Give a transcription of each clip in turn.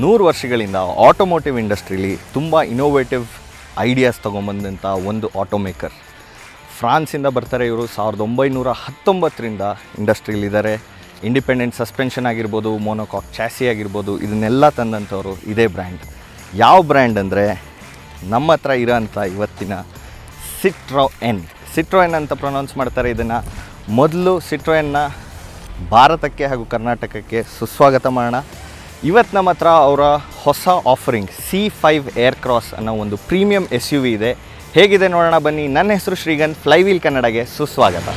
ನೂರು ವರ್ಷಗಳಿಂದ ಆಟೋಮೋಟಿವ್ ಇಂಡಸ್ಟ್ರೀಲಿ ತುಂಬ ಇನೋವೇಟಿವ್ ಐಡಿಯಾಸ್ ತೊಗೊಂಬಂದಂಥ ಒಂದು ಆಟೋಮೇಕರ್ ಫ್ರಾನ್ಸಿಂದ ಬರ್ತಾರೆ ಇವರು ಸಾವಿರದ ಒಂಬೈನೂರ ಹತ್ತೊಂಬತ್ತರಿಂದ ಇಂಡಸ್ಟ್ರಿಯಲ್ಲಿದ್ದಾರೆ ಇಂಡಿಪೆಂಡೆಂಟ್ ಸಸ್ಪೆನ್ಷನ್ ಆಗಿರ್ಬೋದು ಮೋನೋಕಾಕ್ ಚಾಸಿ ಆಗಿರ್ಬೋದು ಇದನ್ನೆಲ್ಲ ತಂದಂಥವ್ರು ಇದೇ ಬ್ರ್ಯಾಂಡ್ ಯಾವ ಬ್ರ್ಯಾಂಡ್ ಅಂದರೆ ನಮ್ಮ ಹತ್ರ ಇರೋಂಥ ಇವತ್ತಿನ ಸಿಟ್ರೋ ಎನ್ ಸಿಟ್ರೋ ಎನ್ ಅಂತ ಪ್ರೊನೌನ್ಸ್ ಮಾಡ್ತಾರೆ ಇದನ್ನು ಮೊದಲು ಸಿಟ್ರೋಯನ್ನ ಭಾರತಕ್ಕೆ ಹಾಗೂ ಕರ್ನಾಟಕಕ್ಕೆ ಸುಸ್ವಾಗತ ಮಾಡೋಣ ಇವತ್ತು ನಮ್ಮ ಹತ್ರ ಅವರ ಹೊಸ offering C five Aircross ಅನ್ನೋ ಒಂದು ಪ್ರೀಮಿಯಂ ಎಸ್ ಯು ವಿ ಇದೆ ಹೇಗಿದೆ ನೋಡೋಣ ಬನ್ನಿ ನನ್ನ ಹೆಸರು ಶ್ರೀಗಂಧ್ ಫ್ಲೈವೀಲ್ ಕನ್ನಡಗೆ ಸುಸ್ವಾಗತ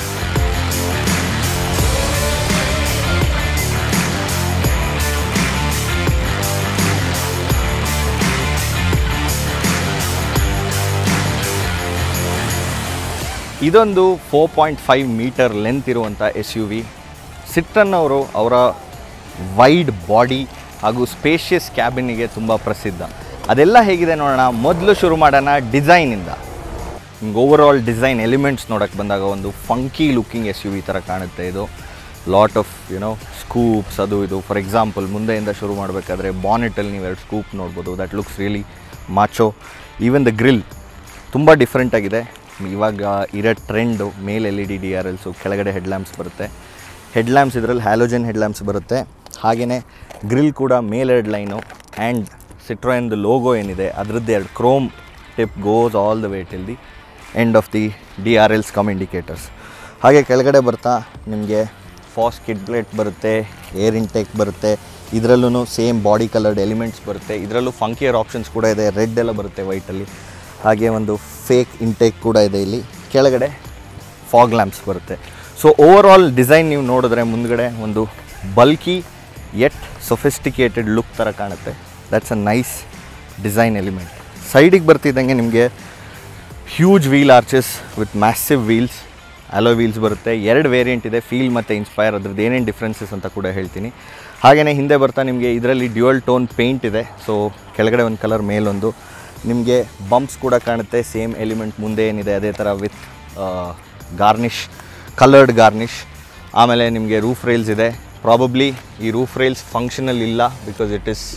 ಇದೊಂದು four point five metre length ಇರುವಂಥ ಎಸ್ ಯು ವಿ ಸಿಟ್ರನ್ ಅವರು ಅವರ ವೈಡ್ ಬಾಡಿ ಹಾಗೂ ಸ್ಪೇಷಿಯಸ್ ಕ್ಯಾಬಿನಿಗೆ ತುಂಬ ಪ್ರಸಿದ್ಧ ಅದೆಲ್ಲ ಹೇಗಿದೆ ನೋಡೋಣ ಮೊದಲು ಶುರು ಮಾಡೋಣ ಡಿಸೈನಿಂದ ನಿಮ್ಗೆ ಓವರ್ ಆಲ್ ಡಿಸೈನ್ ಎಲಿಮೆಂಟ್ಸ್ ನೋಡೋಕ್ಕೆ ಬಂದಾಗ ಒಂದು funky looking S U V ಥರ ಕಾಣುತ್ತೆ ಇದು ಲಾಟ್ ಆಫ್ ಯುನೋ ಸ್ಕೂಪ್ಸ್ ಅದು ಇದು ಫಾರ್ ಎಕ್ಸಾಂಪಲ್ ಮುಂದೆಯಿಂದ ಶುರು ಮಾಡಬೇಕಾದ್ರೆ ಬಾನೆಟಲ್ಲಿ ನೀವು ಎರಡು ಸ್ಕೂಪ್ ನೋಡ್ಬೋದು that looks really macho even the grill ತುಂಬ ಡಿಫ್ರೆಂಟ್ ಆಗಿದೆ ಇವಾಗ ಇರೋ ಟ್ರೆಂಡು ಮೇಲ್ L E D D R Ls ಕೆಳಗಡೆ ಹೆಡ್ಲ್ಯಾಂಪ್ಸ್ ಬರುತ್ತೆ ಹೆಡ್ಲ್ಯಾಂಪ್ಸ್ ಇದರಲ್ಲಿ ಹ್ಯಾಲೋಜನ್ ಹೆಡ್ಲ್ಯಾಂಪ್ಸ್ ಬರುತ್ತೆ ಹಾಗೆಯೇ ಗ್ರಿಲ್ ಕೂಡ ಮೇಲ್ ಎರಡು ಲೈನು ಆ್ಯಂಡ್ ಸಿಟ್ರೋಯನ್ದು ಲೋಗೋ ಏನಿದೆ ಅದರದ್ದು ಎರಡು chrome tip goes all the way till the end of the D R Ls come indicators ಹಾಗೆ ಕೆಳಗಡೆ ಬರ್ತಾ ನಿಮಗೆ ಫಾಸ್ ಕಿಡ್ ಪ್ಲೇಟ್ ಬರುತ್ತೆ ಏರ್ ಇಂಟೇಕ್ ಬರುತ್ತೆ ಇದರಲ್ಲೂ ಸೇಮ್ ಬಾಡಿ ಕಲರ್ಡ್ ಎಲಿಮೆಂಟ್ಸ್ ಬರುತ್ತೆ ಇದರಲ್ಲೂ ಫಂಕಿಯರ್ ಆಪ್ಷನ್ಸ್ ಕೂಡ ಇದೆ ರೆಡ್ ಎಲ್ಲ ಬರುತ್ತೆ ವೈಟಲ್ಲಿ ಹಾಗೆ ಒಂದು ಫೇಕ್ ಇಂಟೇಕ್ ಕೂಡ ಇದೆ ಇಲ್ಲಿ ಕೆಳಗಡೆ ಫಾಗ್ ಲ್ಯಾಂಪ್ಸ್ ಬರುತ್ತೆ ಸೊ ಓವರ್ ಆಲ್ ಡಿಸೈನ್ ನೀವು ನೋಡಿದ್ರೆ ಮುಂದ್ಗಡೆ ಒಂದು ಬಲ್ಕಿ ಎಟ್ ಸೊಫಿಸ್ಟಿಕೇಟೆಡ್ ಲುಕ್ ಥರ ಕಾಣುತ್ತೆ that's a nice design element ಸೈಡಿಗೆ ಬರ್ತಿದ್ದಂಗೆ ನಿಮಗೆ huge wheel arches with massive wheels alloy wheels ಬರುತ್ತೆ ಎರಡು ವೇರಿಯಂಟ್ ಇದೆ ಫೀಲ್ ಮತ್ತು ಇನ್ಸ್ಪೈರ್ ಅದ್ರದ್ದು ಏನೇನು ಡಿಫ್ರೆನ್ಸಸ್ ಅಂತ ಕೂಡ ಹೇಳ್ತೀನಿ ಹಾಗೆಯೇ ಹಿಂದೆ ಬರ್ತಾ ನಿಮಗೆ ಇದರಲ್ಲಿ ಡ್ಯುಯಲ್ ಟೋನ್ ಪೇಂಟ್ ಇದೆ ಸೊ ಕೆಳಗಡೆ ಒಂದು ಕಲರ್ ಮೇಲೊಂದು ನಿಮಗೆ ಬಂಪ್ಸ್ ಕೂಡ ಕಾಣುತ್ತೆ ಸೇಮ್ ಎಲಿಮೆಂಟ್ ಮುಂದೆ ಏನಿದೆ ಅದೇ ಥರ ವಿತ್ ಗಾರ್ನಿಷ್ ಕಲರ್ಡ್ ಗಾರ್ನಿಷ್ ಆಮೇಲೆ ನಿಮಗೆ ರೂಫ್ ರೈಲ್ಸ್ ಇದೆ ಪ್ರಾಬಬ್ಲಿ ಈ ರೂಫ್ ರೈಲ್ಸ್ ಫಂಕ್ಷನಲ್ ಇಲ್ಲ because it is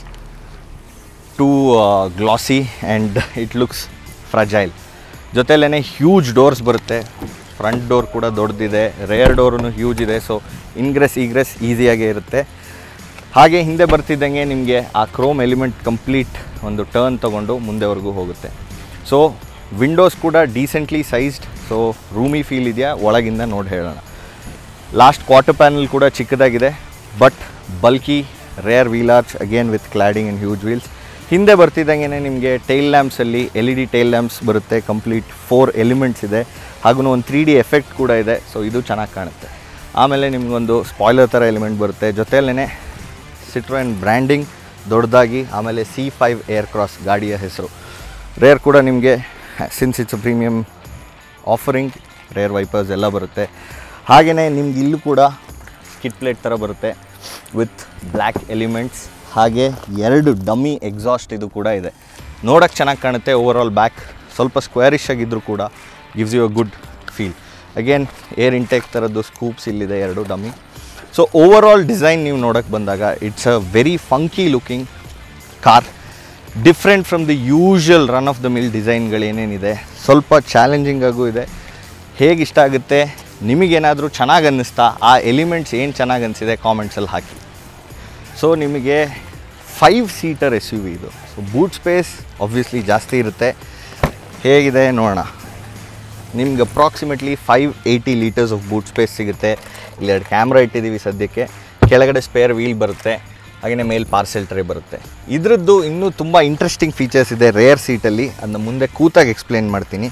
too glossy and it looks fragile ಜೊತೆಲೇ ಹ್ಯೂಜ್ ಡೋರ್ಸ್ ಬರುತ್ತೆ ಫ್ರಂಟ್ ಡೋರ್ ಕೂಡ ದೊಡ್ಡದಿದೆ ರೇರ್ ಡೋರೂ ಹ್ಯೂಜ್ ಇದೆ ಸೊ ಇನ್ಗ್ರೆಸ್ ಈಗ್ರೆಸ್ ಈಸಿಯಾಗೇ ಇರುತ್ತೆ ಹಾಗೆ ಹಿಂದೆ ಬರ್ತಿದ್ದಂಗೆ ನಿಮಗೆ ಆ ಕ್ರೋಮ್ ಎಲಿಮೆಂಟ್ ಕಂಪ್ಲೀಟ್ ಒಂದು ಟರ್ನ್ ತೊಗೊಂಡು ಮುಂದೆವರೆಗೂ ಹೋಗುತ್ತೆ ಸೊ ವಿಂಡೋಸ್ ಕೂಡ decently sized so roomy feel ಇದೆಯಾ ಒಳಗಿಂದ ನೋಡಿ ಹೇಳೋಣ ಲಾಸ್ಟ್ ಕ್ವಾರ್ಟರ್ ಪ್ಯಾನಲ್ ಕೂಡ ಚಿಕ್ಕದಾಗಿದೆ but bulky rear wheel arch again with cladding and huge wheels ಹಿಂದೆ ಬರ್ತಿದ್ದಂಗೆ ನಿಮಗೆ ಟೈಲ್ ಲ್ಯಾಂಪ್ಸಲ್ಲಿ L E D tail lamps ಬರುತ್ತೆ ಕಂಪ್ಲೀಟ್ ಫೋರ್ ಎಲಿಮೆಂಟ್ಸ್ ಇದೆ ಹಾಗೂ ಒಂದು ತ್ರೀ ಡಿ ಎಫೆಕ್ಟ್ ಕೂಡ ಇದೆ ಸೊ ಇದು ಚೆನ್ನಾಗಿ ಕಾಣುತ್ತೆ ಆಮೇಲೆ ನಿಮಗೊಂದು ಸ್ಪಾಯ್ಲರ್ ಥರ ಎಲಿಮೆಂಟ್ ಬರುತ್ತೆ ಜೊತೆಯಲ್ಲೇ ಸಿಟ್ರೋಯನ್ ಬ್ರ್ಯಾಂಡಿಂಗ್ ದೊಡ್ಡದಾಗಿ ಆಮೇಲೆ ಸಿ ಫೈವ್ ಏರ್ ಕ್ರಾಸ್ ಗಾಡಿಯ ಹೆಸರು ರೇರ್ ಕೂಡ ನಿಮಗೆ since it's premium offering rear wipers ಎಲ್ಲ ಬರುತ್ತೆ ಹಾಗೆಯೇ ನಿಮ್ಗೆ ಇಲ್ಲೂ ಕೂಡ ಸ್ಕಿಟ್ ಪ್ಲೇಟ್ ಥರ ಬರುತ್ತೆ ವಿತ್ ಬ್ಲ್ಯಾಕ್ ಎಲಿಮೆಂಟ್ಸ್ ಹಾಗೆ ಎರಡು ಡಮ್ಮಿ ಎಕ್ಸಾಸ್ಟ್ ಇದು ಕೂಡ ಇದೆ ನೋಡೋಕ್ಕೆ ಚೆನ್ನಾಗಿ ಕಾಣುತ್ತೆ ಓವರ್ ಆಲ್ ಬ್ಯಾಕ್ ಸ್ವಲ್ಪ ಸ್ಕ್ವೇರಿಶ್ ಆಗಿದ್ದರೂ ಕೂಡ gives you a good feel again air intake ಥರದ್ದು ಸ್ಕೂಪ್ಸ್ ಇಲ್ಲಿದೆ ಎರಡು dummy so overall design ನೀವು ನೋಡೋಕ್ಕೆ ಬಂದಾಗ it's a very funky looking car different from the usual run of the mill ಡಿಸೈನ್ಗಳೇನೇನಿದೆ ಸ್ವಲ್ಪ ಚಾಲೆಂಜಿಂಗ್ ಆಗೂ ಇದೆ ಹೇಗೆ ಇಷ್ಟ ಆಗುತ್ತೆ ನಿಮಗೇನಾದರೂ ಚೆನ್ನಾಗಿ ಅನ್ನಿಸ್ತಾ ಆ ಎಲಿಮೆಂಟ್ಸ್ ಏನು ಚೆನ್ನಾಗಿ ಅನಿಸಿದೆ ಕಾಮೆಂಟ್ಸಲ್ಲಿ ಹಾಕಿ ಸೊ ನಿಮಗೆ five seater S U V ಇದು ಸೊ ಬೂಟ್ ಸ್ಪೇಸ್ ಆಬ್ವಿಯಸ್ಲಿ ಜಾಸ್ತಿ ಇರುತ್ತೆ ಹೇಗಿದೆ ನೋಡೋಣ ನಿಮ್ಗೆ approximately five eighty litres of boot space ಸಿಗುತ್ತೆ ಇಲ್ಲಿ ಎರಡು ಕ್ಯಾಮ್ರಾ ಇಟ್ಟಿದ್ದೀವಿ ಸದ್ಯಕ್ಕೆ ಕೆಳಗಡೆ ಸ್ಪೇರ್ ವೀಲ್ ಬರುತ್ತೆ ಹಾಗೆಯೇ ಮೇಲ್ ಪಾರ್ಸೆಲ್ ಟ್ರೇ ಬರುತ್ತೆ ಇದರದ್ದು ಇನ್ನೂ ತುಂಬ ಇಂಟ್ರೆಸ್ಟಿಂಗ್ ಫೀಚರ್ಸ್ ಇದೆ ರೇರ್ ಸೀಟಲ್ಲಿ ಅದನ್ನ ಮುಂದೆ ಕೂತಾಗಿ ಎಕ್ಸ್ಪ್ಲೇನ್ ಮಾಡ್ತೀನಿ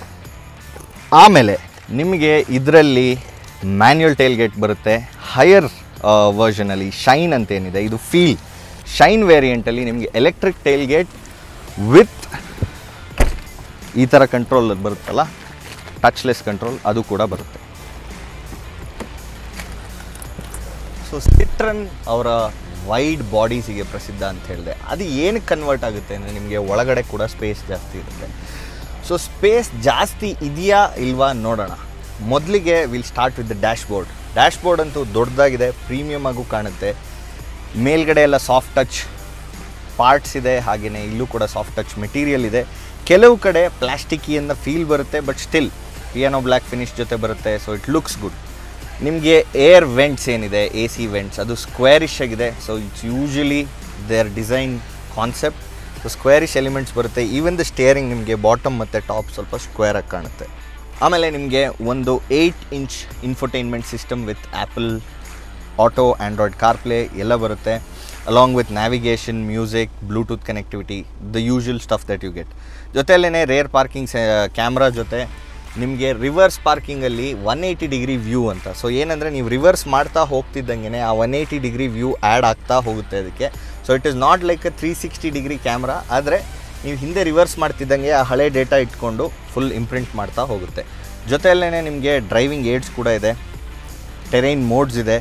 ಆಮೇಲೆ ನಿಮಗೆ ಇದರಲ್ಲಿ ಮ್ಯಾನ್ಯುಯಲ್ ಟೈಲ್ ಗೇಟ್ ಬರುತ್ತೆ ಹೈಯರ್ ವರ್ಷನಲ್ಲಿ ಶೈನ್ ಅಂತ ಏನಿದೆ ಇದು ಫೀಲ್ ಶೈನ್ ವೇರಿಯಂಟಲ್ಲಿ ನಿಮಗೆ ಎಲೆಕ್ಟ್ರಿಕ್ ಟೈಲ್ ಗೇಟ್ ವಿತ್ ಈ ಥರ ಕಂಟ್ರೋಲ್ ಬರುತ್ತಲ್ಲ ಟಚ್ಲೆಸ್ ಕಂಟ್ರೋಲ್ ಅದು ಕೂಡ ಬರುತ್ತೆ ಸೊ ಸಿಟ್ರನ್ ಅವರ ವೈಡ್ ಬಾಡೀಸಿಗೆ ಪ್ರಸಿದ್ಧ ಅಂತ ಹೇಳಿದೆ ಅದು ಏನಕ್ಕೆ ಕನ್ವರ್ಟ್ ಆಗುತ್ತೆ ಅಂದರೆ ನಿಮಗೆ ಒಳಗಡೆ ಕೂಡ ಸ್ಪೇಸ್ ಜಾಸ್ತಿ ಇರುತ್ತೆ ಸೊ ಸ್ಪೇಸ್ ಜಾಸ್ತಿ ಇದೆಯಾ ಇಲ್ವಾ ನೋಡೋಣ ಮೊದಲಿಗೆ will start with the dashboard dashboard ಅಂತೂ ದೊಡ್ಡದಾಗಿದೆ ಪ್ರೀಮಿಯಮ್ ಆಗೂ ಕಾಣುತ್ತೆ ಮೇಲ್ಗಡೆ ಎಲ್ಲ ಸಾಫ್ಟ್ ಟಚ್ ಪಾರ್ಟ್ಸ್ ಇದೆ ಹಾಗೆಯೇ ಇಲ್ಲೂ ಕೂಡ ಸಾಫ್ಟ್ ಟಚ್ ಮೆಟೀರಿಯಲ್ ಇದೆ ಕೆಲವು ಕಡೆ ಪ್ಲಾಸ್ಟಿಕ್ಕಿಯಿಂದ ಫೀಲ್ ಬರುತ್ತೆ but still piano black finish ಜೊತೆ ಬರುತ್ತೆ ಸೊ ಇಟ್ ಲುಕ್ಸ್ ಗುಡ್ ನಿಮಗೆ ಏರ್ ವೆಂಟ್ಸ್ ಏನಿದೆ ಎ ಸಿ ವೆಂಟ್ಸ್ ಅದು ಸ್ಕ್ವೇರಿಶ್ ಆಗಿದೆ so it's usually their design concept so squarish elements ಬರುತ್ತೆ ಈವನ್ ದ ಸ್ಟೇರಿಂಗ್ ನಿಮಗೆ ಬಾಟಮ್ ಮತ್ತು ಟಾಪ್ ಸ್ವಲ್ಪ ಸ್ಕ್ವೇರ್ ಆಗಿ ಕಾಣುತ್ತೆ ಆಮೇಲೆ ನಿಮಗೆ ಒಂದು eight inch infotainment system with Apple auto Android CarPlay ಎಲ್ಲ ಬರುತ್ತೆ along with navigation music Bluetooth connectivity the usual stuff that you get ಜೊತೆಯಲ್ಲೇ ರೇರ್ ಪಾರ್ಕಿಂಗ್ ಕ್ಯಾಮ್ರಾ ಜೊತೆ ನಿಮಗೆ ರಿವರ್ಸ್ ಪಾರ್ಕಿಂಗಲ್ಲಿ ಒನ್ ಏಯ್ಟಿ ಡಿಗ್ರಿ ವ್ಯೂ ಅಂತ ಸೊ ಏನಂದರೆ ನೀವು ರಿವರ್ಸ್ ಮಾಡ್ತಾ ಹೋಗ್ತಿದ್ದಂಗೆ ಆ one eighty degree view add ಆಗ್ತಾ ಹೋಗುತ್ತೆ ಅದಕ್ಕೆ so it is not like a three sixty degree camera ಆದರೆ ನೀವು ಹಿಂದೆ ರಿವರ್ಸ್ ಮಾಡ್ತಿದ್ದಂಗೆ ಆ ಹಳೆ ಡೇಟಾ ಇಟ್ಕೊಂಡು ಫುಲ್ ಇಂಪ್ರಿಂಟ್ ಮಾಡ್ತಾ ಹೋಗುತ್ತೆ ಜೊತೆಯಲ್ಲೇ ನಿಮಗೆ ಡ್ರೈವಿಂಗ್ ಏಡ್ಸ್ ಕೂಡ ಇದೆ ಟೆರೈನ್ ಮೋಡ್ಸ್ ಇದೆ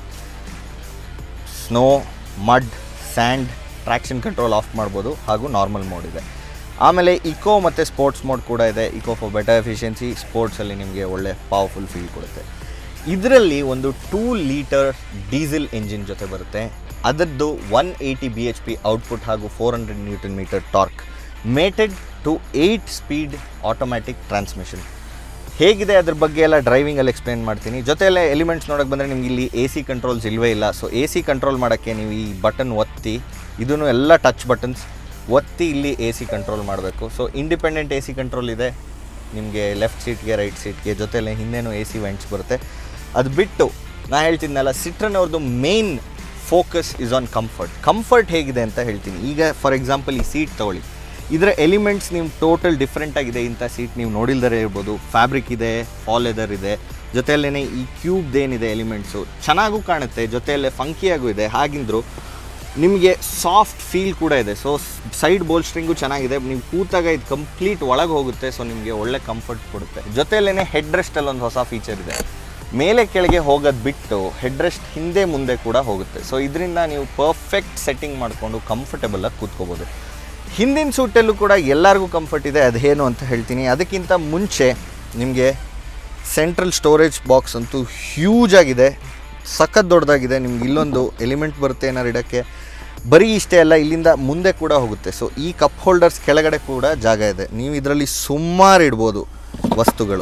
snow mud sand traction control off ಮಾಡ್ಬೋದು ಹಾಗೂ ನಾರ್ಮಲ್ ಮೋಡ್ ಇದೆ ಆಮೇಲೆ ಇಕೋ ಮತ್ತು ಸ್ಪೋರ್ಟ್ಸ್ ಮೋಡ್ ಕೂಡ ಇದೆ ಇಕೋ ಫಾರ್ ಬೆಟರ್ ಎಫಿಷಿಯನ್ಸಿ ಸ್ಪೋರ್ಟ್ಸಲ್ಲಿ ನಿಮಗೆ ಒಳ್ಳೆ ಪವರ್ಫುಲ್ ಫೀಲ್ ಕೊಡುತ್ತೆ ಇದರಲ್ಲಿ ಒಂದು ಟೂ ಲೀಟರ್ ಡೀಸೆಲ್ ಎಂಜಿನ್ ಜೊತೆ ಬರುತ್ತೆ ಅದರದ್ದು one eighty B H P output ಹಾಗೂ four hundred newton metre torque mated to eight speed automatic transmission ಹೇಗಿದೆ ಅದ್ರ ಬಗ್ಗೆ ಎಲ್ಲ ಡ್ರೈವಿಂಗಲ್ಲಿ ಎಕ್ಸ್ಪ್ಲೇನ್ ಮಾಡ್ತೀನಿ ಜೊತೆಯಲ್ಲೇ ಎಲಿಮೆಂಟ್ಸ್ ನೋಡೋಕೆ ಬಂದರೆ ನಿಮ್ಗೆ ಇಲ್ಲಿ ಎ ಸಿ ಕಂಟ್ರೋಲ್ಸ್ ಇಲ್ಲವೇ ಇಲ್ಲ ಸೊ ಎ ಸಿ ಕಂಟ್ರೋಲ್ ಮಾಡೋಕ್ಕೆ ನೀವು ಈ ಬಟನ್ ಒತ್ತಿ ಇದೂ ಎಲ್ಲ ಟಚ್ ಬಟನ್ಸ್ ಒತ್ತಿ ಇಲ್ಲಿ ಎ ಸಿ ಕಂಟ್ರೋಲ್ ಮಾಡಬೇಕು so independent A C control ಇದೆ ನಿಮಗೆ ಲೆಫ್ಟ್ ಸೀಟ್ಗೆ ರೈಟ್ ಸೀಟ್ಗೆ ಜೊತೆಲೆ ಹಿಂದೆನೂ ಎ ಸಿ ವೆಂಟ್ಸ್ ಬರುತ್ತೆ ಅದು ಬಿಟ್ಟು ನಾ ಹೇಳ್ತಿದ್ನಲ್ಲ ಸಿಟ್ರನ್ ಅವ್ರದ್ದು main focus is on comfort comfort ಹೇಗಿದೆ ಅಂತ ಹೇಳ್ತೀನಿ ಈಗ ಫಾರ್ ಎಕ್ಸಾಂಪಲ್ ಈ ಸೀಟ್ ತೊಗೊಳ್ಳಿ ಇದರ ಎಲಿಮೆಂಟ್ಸ್ ನೀವು ಟೋಟಲ್ ಡಿಫ್ರೆಂಟ್ ಆಗಿದೆ ಇಂಥ ಸೀಟ್ ನೀವು ನೋಡಿಲ್ದರೆ ಇರ್ಬೋದು ಫ್ಯಾಬ್ರಿಕ್ ಇದೆ ಫಾಲ್ ಲೆದರ್ ಇದೆ ಜೊತೆಯಲ್ಲೇ ಈ ಕ್ಯೂಬ್ದು ಏನಿದೆ ಎಲಿಮೆಂಟ್ಸು ಚೆನ್ನಾಗೂ ಕಾಣುತ್ತೆ ಜೊತೆಯಲ್ಲೇ ಫಂಕಿಯಾಗೂ ಇದೆ ಹಾಗಿಂದ್ರು ನಿಮಗೆ ಸಾಫ್ಟ್ ಫೀಲ್ ಕೂಡ ಇದೆ ಸೊ ಸೈಡ್ ಬೋಲ್ಸ್ಟ್ರಿಂಗು ಚೆನ್ನಾಗಿದೆ ನೀವು ಕೂತಾಗ ಇದು ಕಂಪ್ಲೀಟ್ ಒಳಗೆ ಹೋಗುತ್ತೆ ಸೊ ನಿಮಗೆ ಒಳ್ಳೆ ಕಂಫರ್ಟ್ ಕೊಡುತ್ತೆ ಜೊತೆಯಲ್ಲೇ ಹೆಡ್ ರೆಸ್ಟಲ್ಲಿ ಒಂದು ಹೊಸ ಫೀಚರ್ ಇದೆ ಮೇಲೆ ಕೆಳಗೆ ಹೋಗೋದು ಬಿಟ್ಟು ಹೆಡ್ ರೆಸ್ಟ್ ಹಿಂದೆ ಮುಂದೆ ಕೂಡ ಹೋಗುತ್ತೆ ಸೊ ಇದರಿಂದ ನೀವು ಪರ್ಫೆಕ್ಟ್ ಸೆಟ್ಟಿಂಗ್ ಮಾಡಿಕೊಂಡು ಕಂಫರ್ಟಬಲಾಗಿ ಕೂತ್ಕೋಬೋದು ಹಿಂದಿನ ಸೂಟಲ್ಲೂ ಕೂಡ ಎಲ್ಲರಿಗೂ ಕಂಫರ್ಟ್ ಇದೆ ಅದೇನು ಅಂತ ಹೇಳ್ತೀನಿ ಅದಕ್ಕಿಂತ ಮುಂಚೆ ನಿಮಗೆ ಸೆಂಟ್ರಲ್ ಸ್ಟೋರೇಜ್ ಬಾಕ್ಸ್ ಅಂತೂ ಹ್ಯೂಜ್ ಆಗಿದೆ ಸಖತ್ ದೊಡ್ಡದಾಗಿದೆ ನಿಮ್ಗೆ ಇಲ್ಲೊಂದು ಎಲಿಮೆಂಟ್ ಬರುತ್ತೆ ಏನಾರು ಇಡೋಕ್ಕೆ ಬರೀ ಇಷ್ಟೇ ಅಲ್ಲ ಇಲ್ಲಿಂದ ಮುಂದೆ ಕೂಡ ಹೋಗುತ್ತೆ ಸೊ ಈ ಕಪ್ ಹೋಲ್ಡರ್ಸ್ ಕೆಳಗಡೆ ಕೂಡ ಜಾಗ ಇದೆ ನೀವು ಇದರಲ್ಲಿ ಸುಮಾರು ಇಡ್ಬೋದು ವಸ್ತುಗಳು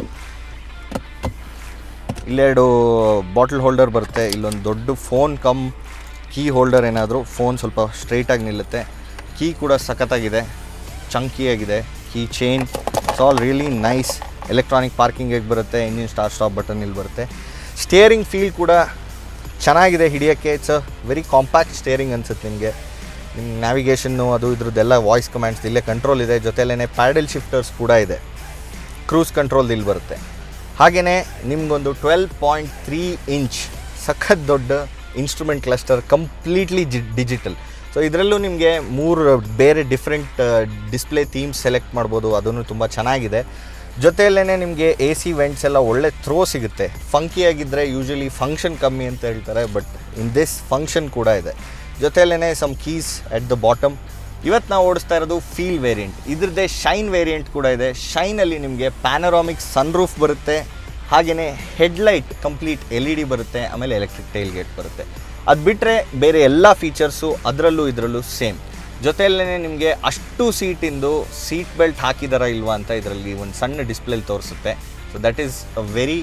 ಇಲ್ಲೆರಡು ಬಾಟಲ್ ಹೋಲ್ಡರ್ ಬರುತ್ತೆ ಇಲ್ಲೊಂದು ದೊಡ್ಡ ಫೋನ್ ಕಮ್ ಕೀ ಹೋಲ್ಡರ್ ಏನಾದರೂ ಫೋನ್ ಸ್ವಲ್ಪ ಸ್ಟ್ರೈಟಾಗಿ ನಿಲ್ಲುತ್ತೆ ಕೀ ಕೂಡ ಸಖತ್ತಾಗಿದೆ ಚಂಕಿಯಾಗಿದೆ key chain it's all really nice electronic ಪಾರ್ಕಿಂಗಿಗೆ ಬರುತ್ತೆ ಇಂಜಿನ್ ಸ್ಟಾರ್ ಸ್ಟಾಪ್ ಬಟನ್ ಇಲ್ಲಿ ಬರುತ್ತೆ ಸ್ಟೇರಿಂಗ್ ಫೀಲ್ ಕೂಡ ಚೆನ್ನಾಗಿದೆ ಹಿಡಿಯೋಕ್ಕೆ it's a very compact steering ಅನ್ಸುತ್ತೆ ನಿಮಗೆ ನಿಮ್ಮ ನ್ಯಾವಿಗೇಷನ್ನು ಅದು ಇದ್ರದ್ದೆಲ್ಲ ವಾಯ್ಸ್ ಕಮ್ಯಾಂಡ್ಸ್ ಇಲ್ಲೇ ಕಂಟ್ರೋಲ್ ಇದೆ ಜೊತೆಲೇ ಪ್ಯಾಡಲ್ ಶಿಫ್ಟರ್ಸ್ ಕೂಡ ಇದೆ ಕ್ರೂಸ್ ಕಂಟ್ರೋಲ್ ಇಲ್ಲಿ ಬರುತ್ತೆ ಹಾಗೆಯೇ ನಿಮಗೊಂದು ಟ್ವೆಲ್ ಪಾಯಿಂಟ್ ತ್ರೀ ಇಂಚ್ ಸಖತ್ ದೊಡ್ಡ ಇನ್ಸ್ಟ್ರೂಮೆಂಟ್ ಕ್ಲಸ್ಟರ್ ಕಂಪ್ಲೀಟ್ಲಿ ಜಿ ಡಿಜಿಟಲ್ ಸೊ ಇದರಲ್ಲೂ ನಿಮಗೆ ಮೂರು ಬೇರೆ ಡಿಫ್ರೆಂಟ್ ಡಿಸ್ಪ್ಲೇ ಥೀಮ್ಸ್ ಸೆಲೆಕ್ಟ್ ಮಾಡ್ಬೋದು ಅದನ್ನು ತುಂಬ ಚೆನ್ನಾಗಿದೆ ಜೊತೆಯಲ್ಲೇ ನಿಮಗೆ ಎ ಸಿ ವೆಂಟ್ಸ್ ಎಲ್ಲ ಒಳ್ಳೆ ಥ್ರೋ ಸಿಗುತ್ತೆ ಫಂಕಿಯಾಗಿದ್ದರೆ ಯೂಶಲಿ ಫಂಕ್ಷನ್ ಕಮ್ಮಿ ಅಂತ ಹೇಳ್ತಾರೆ ಬಟ್ ಇನ್ ದಿಸ್ ಫಂಕ್ಷನ್ ಕೂಡ ಇದೆ ಜೊತೆಯಲ್ಲೇ some keys at the bottom ಇವತ್ತು ನಾವು ಓಡಿಸ್ತಾ ಇರೋದು ಫೀಲ್ ವೇರಿಯಂಟ್ ಇದ್ರದ್ದೇ ಶೈನ್ ವೇರಿಯಂಟ್ ಕೂಡ ಇದೆ ಶೈನಲ್ಲಿ ನಿಮಗೆ ಪ್ಯಾನರಾಮಿಕ್ ಸನ್ರೂಫ್ ಬರುತ್ತೆ ಹಾಗೆಯೇ headlight complete L E D ಬರುತ್ತೆ ಆಮೇಲೆ ಎಲೆಕ್ಟ್ರಿಕ್ ಟೈಲ್ ಗೇಟ್ ಬರುತ್ತೆ ಅದು ಬಿಟ್ಟರೆ ಬೇರೆ ಎಲ್ಲ ಫೀಚರ್ಸು ಅದರಲ್ಲೂ ಇದರಲ್ಲೂ ಸೇಮ್ ಜೊತೆಯಲ್ಲೇ ನಿಮಗೆ ಅಷ್ಟು ಸೀಟಿಂದು ಸೀಟ್ ಬೆಲ್ಟ್ ಹಾಕಿದಾರಾ ಇಲ್ವಾ ಅಂತ ಇದರಲ್ಲಿ ಒಂದು ಸಣ್ಣ ಡಿಸ್ಪ್ಲೇಲಿ ತೋರಿಸುತ್ತೆ so that is a very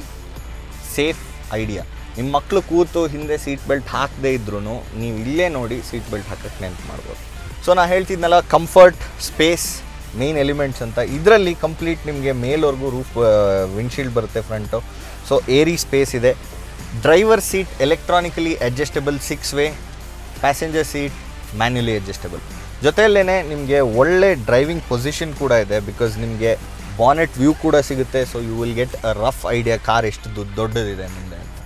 safe idea ನಿಮ್ಮ ಮಕ್ಕಳು ಕೂತು ಹಿಂದೆ ಸೀಟ್ ಬೆಲ್ಟ್ ಹಾಕದೇ ಇದ್ರೂ ನೀವು ಇಲ್ಲೇ ನೋಡಿ ಸೀಟ್ ಬೆಲ್ಟ್ ಹಾಕಕ್ಕೆ ನೆನ್ಪು ಮಾಡ್ಬೋದು ಸೊ ನಾ ಹೇಳ್ತಿದ್ನಲ್ಲ ಕಂಫರ್ಟ್ ಸ್ಪೇಸ್ ಮೇನ್ ಎಲಿಮೆಂಟ್ಸ್ ಅಂತ ಇದರಲ್ಲಿ ಕಂಪ್ಲೀಟ್ ನಿಮಗೆ ಮೇಲ್ವರೆಗೂ ರೂಫ್ ವಿಂಡ್ಶೀಲ್ಡ್ ಬರುತ್ತೆ ಫ್ರಂಟು ಸೊ ಏರಿ ಸ್ಪೇಸ್ ಇದೆ driver seat electronically adjustable six way passenger seat manually adjustable ಜೊತೆಯಲ್ಲೇ ನಿಮಗೆ ಒಳ್ಳೆ ಡ್ರೈವಿಂಗ್ ಪೊಸಿಷನ್ ಕೂಡ ಇದೆ ಬಿಕಾಸ್ ನಿಮಗೆ ಬಾನೆಟ್ ವ್ಯೂ ಕೂಡ ಸಿಗುತ್ತೆ so you will get a rough idea car ಎಷ್ಟು ದೊಡ್ಡ ದೊಡ್ಡದಿದೆ ಮುಂದೆ ಅಂತ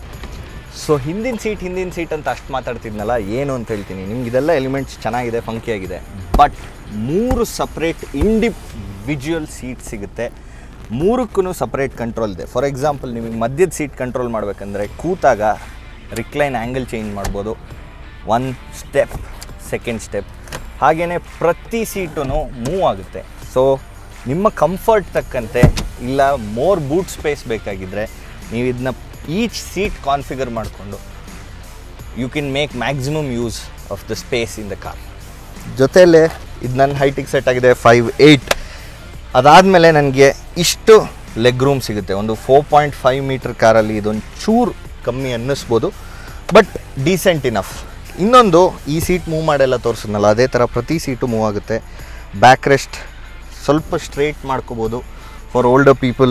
ಸೊ ಹಿಂದಿನ ಸೀಟ್ ಹಿಂದಿನ ಸೀಟ್ ಅಂತ ಅಷ್ಟು ಮಾತಾಡ್ತಿದ್ನಲ್ಲ ಏನು ಅಂತ ಹೇಳ್ತೀನಿ ನಿಮ್ಗೆ ಇದೆಲ್ಲ ಎಲಿಮೆಂಟ್ಸ್ ಚೆನ್ನಾಗಿದೆ ಫಂಕಿಯಾಗಿದೆ ಬಟ್ ಮೂರು ಸಪ್ರೇಟ್ ಇಂಡಿವಿಜುವಲ್ ಸೀಟ್ ಸಿಗುತ್ತೆ ಮೂರಕ್ಕೂ ಸಪ್ರೇಟ್ ಕಂಟ್ರೋಲ್ ಇದೆ ಫಾರ್ ಎಕ್ಸಾಂಪಲ್ ನಿಮಗೆ ಮಧ್ಯದ ಸೀಟ್ ಕಂಟ್ರೋಲ್ ಮಾಡಬೇಕಂದ್ರೆ ಕೂತಾಗ ರಿಕ್ಲೈನ್ ಆ್ಯಂಗಲ್ ಚೇಂಜ್ ಮಾಡ್ಬೋದು ಒನ್ ಸ್ಟೆಪ್ ಸೆಕೆಂಡ್ ಸ್ಟೆಪ್ ಹಾಗೆಯೇ ಪ್ರತಿ ಸೀಟೂ ಮೂವ್ ಆಗುತ್ತೆ ಸೊ ನಿಮ್ಮ ಕಂಫರ್ಟ್ ತಕ್ಕಂತೆ ಇಲ್ಲ ಮೋರ್ ಬೂಟ್ ಸ್ಪೇಸ್ ಬೇಕಾಗಿದ್ದರೆ ನೀವು ಇದನ್ನ ಈಚ್ ಸೀಟ್ ಕಾನ್ಫಿಗರ್ ಮಾಡಿಕೊಂಡು you can make maximum use of the space in the car ಜೊತೆಯಲ್ಲೇ ಇದು ನನ್ನ ಹೈಟಿಗೆ ಸೆಟ್ ಆಗಿದೆ ಫೈವ್ ಏಯ್ಟ್ ಅದಾದಮೇಲೆ ನನಗೆ ಇಷ್ಟು ಲೆಗ್ ರೂಮ್ ಸಿಗುತ್ತೆ ಒಂದು ಫೋರ್ ಪಾಯಿಂಟ್ ಫೈವ್ ಮೀಟರ್ ಕಾರಲ್ಲಿ ಇದೊಂದು ಚೂರು ಕಮ್ಮಿ ಅನ್ನಿಸ್ಬೋದು ಬಟ್ ಡೀಸೆಂಟ್ ಇನಫ್ ಇನ್ನೊಂದು ಈ ಸೀಟ್ ಮೂವ್ ಮಾಡೆಲ್ಲ ತೋರಿಸಿದ್ನಲ್ಲ ಅದೇ ಥರ ಪ್ರತಿ ಸೀಟು ಮೂವ್ ಆಗುತ್ತೆ ಬ್ಯಾಕ್ ರೆಸ್ಟ್ ಸ್ವಲ್ಪ ಸ್ಟ್ರೇಟ್ ಮಾಡ್ಕೋಬೋದು for older people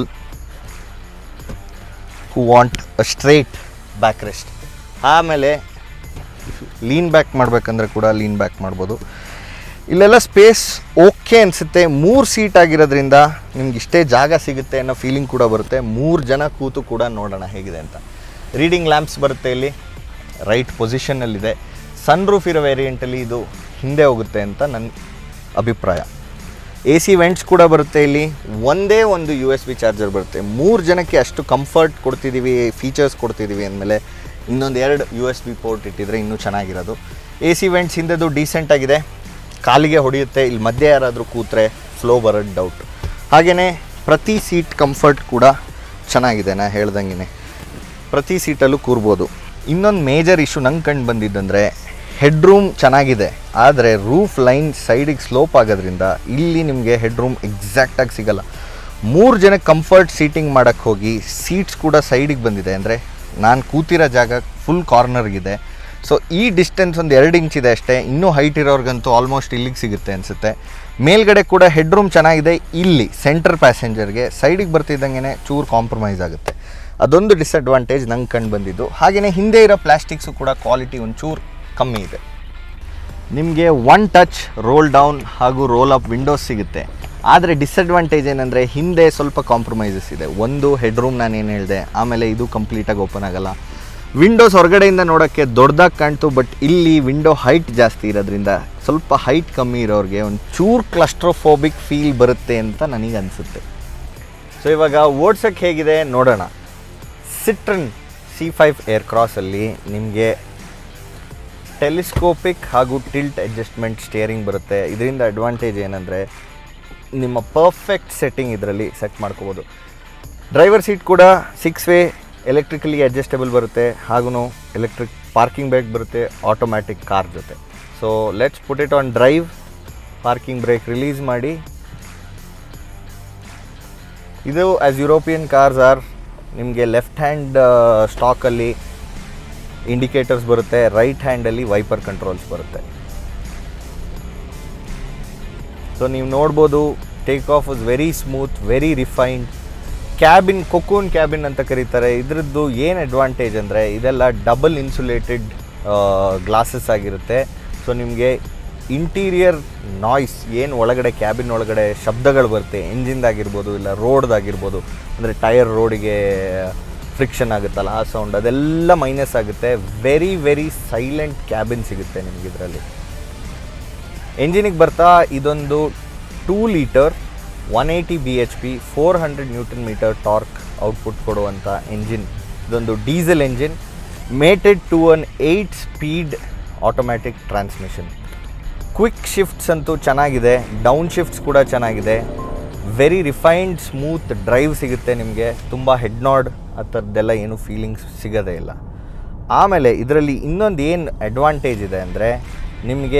who want a straight backrest ಆಮೇಲೆ ಲೀನ್ ಬ್ಯಾಕ್ ಮಾಡಬೇಕಂದ್ರೆ ಕೂಡ ಲೀನ್ ಬ್ಯಾಕ್ ಮಾಡ್ಬೋದು ಇಲ್ಲೆಲ್ಲ ಸ್ಪೇಸ್ ಓಕೆ ಅನಿಸುತ್ತೆ ಮೂರು ಸೀಟ್ ಆಗಿರೋದ್ರಿಂದ ನಿಮ್ಗೆ ಇಷ್ಟೇ ಜಾಗ ಸಿಗುತ್ತೆ ಅನ್ನೋ ಫೀಲಿಂಗ್ ಕೂಡ ಬರುತ್ತೆ ಮೂರು ಜನ ಕೂತು ಕೂಡ ನೋಡೋಣ ಹೇಗಿದೆ ಅಂತ ರೀಡಿಂಗ್ ಲ್ಯಾಂಪ್ಸ್ ಬರುತ್ತೆ ಇಲ್ಲಿ ರೈಟ್ ಪೊಸಿಷನ್ನಲ್ಲಿದೆ ಸನ್ ರೂಫ್ ಇರೋ ವೇರಿಯಂಟಲ್ಲಿ ಇದು ಹಿಂದೆ ಹೋಗುತ್ತೆ ಅಂತ ನನ್ನ ಅಭಿಪ್ರಾಯ ಎ ಸಿ ವೆಂಟ್ಸ್ ಕೂಡ ಬರುತ್ತೆ ಇಲ್ಲಿ ಒಂದೇ ಒಂದು ಯು ಎಸ್ ಬಿ ಚಾರ್ಜರ್ ಬರುತ್ತೆ ಮೂರು ಜನಕ್ಕೆ ಅಷ್ಟು ಕಂಫರ್ಟ್ ಕೊಡ್ತಿದ್ದೀವಿ ಫೀಚರ್ಸ್ ಕೊಡ್ತಿದ್ದೀವಿ ಅಂದಮೇಲೆ ಇನ್ನೊಂದು ಎರಡು ಯು ಎಸ್ ಬಿ ಪೋರ್ಟ್ ಇಟ್ಟಿದ್ರೆ ಇನ್ನೂ ಚೆನ್ನಾಗಿರೋದು ಎ ಸಿ ವೆಂಟ್ಸ್ ಹಿಂದೆದು ಡೀಸೆಂಟ್ ಆಗಿದೆ ಕಾಲಿಗೆ ಹೊಡೆಯುತ್ತೆ ಇಲ್ಲಿ ಮಧ್ಯೆ ಯಾರಾದರೂ ಕೂತ್ರೆ ಫ್ಲೋ ಬರೋದು ಡೌಟ್ ಹಾಗೆಯೇ ಪ್ರತಿ ಸೀಟ್ ಕಂಫರ್ಟ್ ಕೂಡ ಚೆನ್ನಾಗಿದೆ ನಾ ಹೇಳ್ದಂಗೆ ಪ್ರತಿ ಸೀಟಲ್ಲೂ ಕೂರ್ಬೋದು ಇನ್ನೊಂದು ಮೇಜರ್ ಇಶ್ಯೂ ನಂಗೆ ಕಂಡು ಬಂದಿದ್ದಂದರೆ ಹೆಡ್ ರೂಮ್ ಚೆನ್ನಾಗಿದೆ ಆದರೆ ರೂಫ್ ಲೈನ್ ಸೈಡಿಗೆ ಸ್ಲೋಪ್ ಆಗೋದ್ರಿಂದ ಇಲ್ಲಿ ನಿಮಗೆ ಹೆಡ್ ರೂಮ್ ಎಕ್ಸಾಕ್ಟಾಗಿ ಸಿಗಲ್ಲ ಮೂರು ಜನಕ್ಕೆ ಕಂಫರ್ಟ್ ಸೀಟಿಂಗ್ ಮಾಡೋಕ್ಕೆ ಹೋಗಿ ಸೀಟ್ಸ್ ಕೂಡ ಸೈಡಿಗೆ ಬಂದಿದೆ ಅಂದರೆ ನಾನು ಕೂತಿರೋ ಜಾಗ ಫುಲ್ ಕಾರ್ನರ್ಗಿದೆ ಸೊ ಈ ಡಿಸ್ಟೆನ್ಸ್ ಒಂದು ಎರಡು ಇಂಚ್ ಇದೆ ಅಷ್ಟೇ ಇನ್ನೂ ಹೈಟ್ ಇರೋರ್ಗಂತೂ ಆಲ್ಮೋಸ್ಟ್ ಇಲ್ಲಿಗೆ ಸಿಗುತ್ತೆ ಅನಿಸುತ್ತೆ ಮೇಲ್ಗಡೆ ಕೂಡ ಹೆಡ್ ರೂಮ್ ಚೆನ್ನಾಗಿದೆ ಇಲ್ಲಿ ಸೆಂಟರ್ ಪ್ಯಾಸೆಂಜರ್ಗೆ ಸೈಡಿಗೆ ಬರ್ತಿದ್ದಂಗೆ ಚೂರು ಕಾಂಪ್ರಮೈಸ್ ಆಗುತ್ತೆ ಅದೊಂದು ಡಿಸಡ್ವಾಂಟೇಜ್ ನಂಗೆ ಕಂಡು ಬಂದಿದ್ದು ಹಾಗೆಯೇ ಹಿಂದೆ ಇರೋ ಪ್ಲಾಸ್ಟಿಕ್ಸು ಕೂಡ ಕ್ವಾಲಿಟಿ ಒಂಚೂರು ಕಮ್ಮಿ ಇದೆ ನಿಮಗೆ ಒನ್ ಟಚ್ ರೋಲ್ ಡೌನ್ ಹಾಗೂ ರೋಲ್ ಅಪ್ ವಿಂಡೋಸ್ ಸಿಗುತ್ತೆ ಆದರೆ ಡಿಸಡ್ವಾಂಟೇಜ್ ಏನಂದರೆ ಹಿಂದೆ ಸ್ವಲ್ಪ ಕಾಂಪ್ರಮೈಸಸ್ ಇದೆ ಒಂದು ಹೆಡ್ ರೂಮ್ ನಾನು ಏನು ಹೇಳಿದೆ ಆಮೇಲೆ ಇದು ಕಂಪ್ಲೀಟಾಗಿ ಓಪನ್ ಆಗಲ್ಲ ವಿಂಡೋಸ್ ಹೊರಗಡೆಯಿಂದ ನೋಡೋಕ್ಕೆ ದೊಡ್ಡದಾಗಿ ಕಾಣ್ತು ಬಟ್ ಇಲ್ಲಿ ವಿಂಡೋ ಹೈಟ್ ಜಾಸ್ತಿ ಇರೋದ್ರಿಂದ ಸ್ವಲ್ಪ ಹೈಟ್ ಕಮ್ಮಿ ಇರೋರಿಗೆ ಒಂದು ಚೂರ್ ಕ್ಲಸ್ಟ್ರೋಫೋಬಿಕ್ ಫೀಲ್ ಬರುತ್ತೆ ಅಂತ ನನಗೆ ಅನಿಸುತ್ತೆ ಸೊ ಇವಾಗ ಓಡ್ಸೋಕ್ಕೆ ಹೇಗಿದೆ ನೋಡೋಣ ಸಿಟ್ರನ್ ಸಿ ಫೈವ್ ಏರ್ ಕ್ರಾಸಲ್ಲಿ ನಿಮಗೆ ಟೆಲಿಸ್ಕೋಪಿಕ್ ಹಾಗೂ ಟಿಲ್ಟ್ ಅಡ್ಜಸ್ಟ್ಮೆಂಟ್ ಸ್ಟಿಯರಿಂಗ್ ಬರುತ್ತೆ ಇದರಿಂದ ಅಡ್ವಾಂಟೇಜ್ ಏನಂದರೆ ನಿಮ್ಮ ಪರ್ಫೆಕ್ಟ್ ಸೆಟ್ಟಿಂಗ್ ಇದರಲ್ಲಿ ಸೆಟ್ ಮಾಡ್ಕೋಬೋದು ಡ್ರೈವರ್ ಸೀಟ್ ಕೂಡ ಸಿಕ್ಸ್ ವೇ ಎಲೆಕ್ಟ್ರಿಕಲಿ ಅಡ್ಜಸ್ಟಬಲ್ ಬರುತ್ತೆ ಹಾಗೂ ಎಲೆಕ್ಟ್ರಿಕ್ ಪಾರ್ಕಿಂಗ್ ಬ್ರೇಕ್ ಬರುತ್ತೆ ಆಟೋಮ್ಯಾಟಿಕ್ ಕಾರ್ ಜೊತೆ so let's put it on drive parking brake release ಮಾಡಿ ಇದು ಆ್ಯಸ್ ಯುರೋಪಿಯನ್ ಕಾರ್ಸ್ ಆರ್ ನಿಮಗೆ ಲೆಫ್ಟ್ ಹ್ಯಾಂಡ್ ಸ್ಟಾಕಲ್ಲಿ ಇಂಡಿಕೇಟರ್ಸ್ ಬರುತ್ತೆ ರೈಟ್ ಹ್ಯಾಂಡಲ್ಲಿ ವೈಪರ್ ಕಂಟ್ರೋಲ್ಸ್ ಬರುತ್ತೆ ಸೊ ನೀವು ನೋಡ್ಬೋದು take off is very smooth very refined cabin cocoon cabin ಅಂತ ಕರೀತಾರೆ ಇದರದ್ದು ಏನು ಅಡ್ವಾಂಟೇಜ್ ಅಂದರೆ ಇದೆಲ್ಲ ಡಬಲ್ ಇನ್ಸುಲೇಟೆಡ್ ಗ್ಲಾಸಸ್ ಆಗಿರುತ್ತೆ ಸೊ ನಿಮಗೆ ಇಂಟೀರಿಯರ್ ನಾಯ್ಸ್ ಏನು ಒಳಗಡೆ ಕ್ಯಾಬಿನ್ ಒಳಗಡೆ ಶಬ್ದಗಳು ಬರುತ್ತೆ ಎಂಜಿನ್ದಾಗಿರ್ಬೋದು ಇಲ್ಲ ರೋಡ್ದಾಗಿರ್ಬೋದು ಅಂದರೆ ಟೈರ್ ರೋಡಿಗೆ ಫ್ರಿಕ್ಷನ್ ಆಗುತ್ತಲ್ಲ ಆ ಸೌಂಡ್ ಅದೆಲ್ಲ ಮೈನಸ್ ಆಗುತ್ತೆ ವೆರಿ ವೆರಿ ಸೈಲೆಂಟ್ ಕ್ಯಾಬಿನ್ ಸಿಗುತ್ತೆ ನಿಮಗೆ ಇದರಲ್ಲಿ ಎಂಜಿನಿಗೆ ಬರ್ತಾ ಇದೊಂದು two litre one eighty B H P four hundred newton metre torque output ಕೊಡುವಂಥ ಎಂಜಿನ್ ಇದೊಂದು diesel engine mated to an eight speed automatic transmission quick shifts ಅಂತೂ ಚೆನ್ನಾಗಿದೆ ಡೌನ್ ಶಿಫ್ಟ್ಸ್ ಕೂಡ ಚೆನ್ನಾಗಿದೆ ವೆರಿ ರಿಫೈನ್ಡ್ ಸ್ಮೂತ್ ಡ್ರೈವ್ ಸಿಗುತ್ತೆ ನಿಮಗೆ ತುಂಬ head ನಾಡ್ ಆ ಥರದ್ದೆಲ್ಲ ಏನು ಫೀಲಿಂಗ್ಸ್ ಸಿಗೋದೇ ಇಲ್ಲ ಆಮೇಲೆ ಇದರಲ್ಲಿ ಇನ್ನೊಂದು ಏನು ಅಡ್ವಾಂಟೇಜ್ ಇದೆ ಅಂದರೆ ನಿಮಗೆ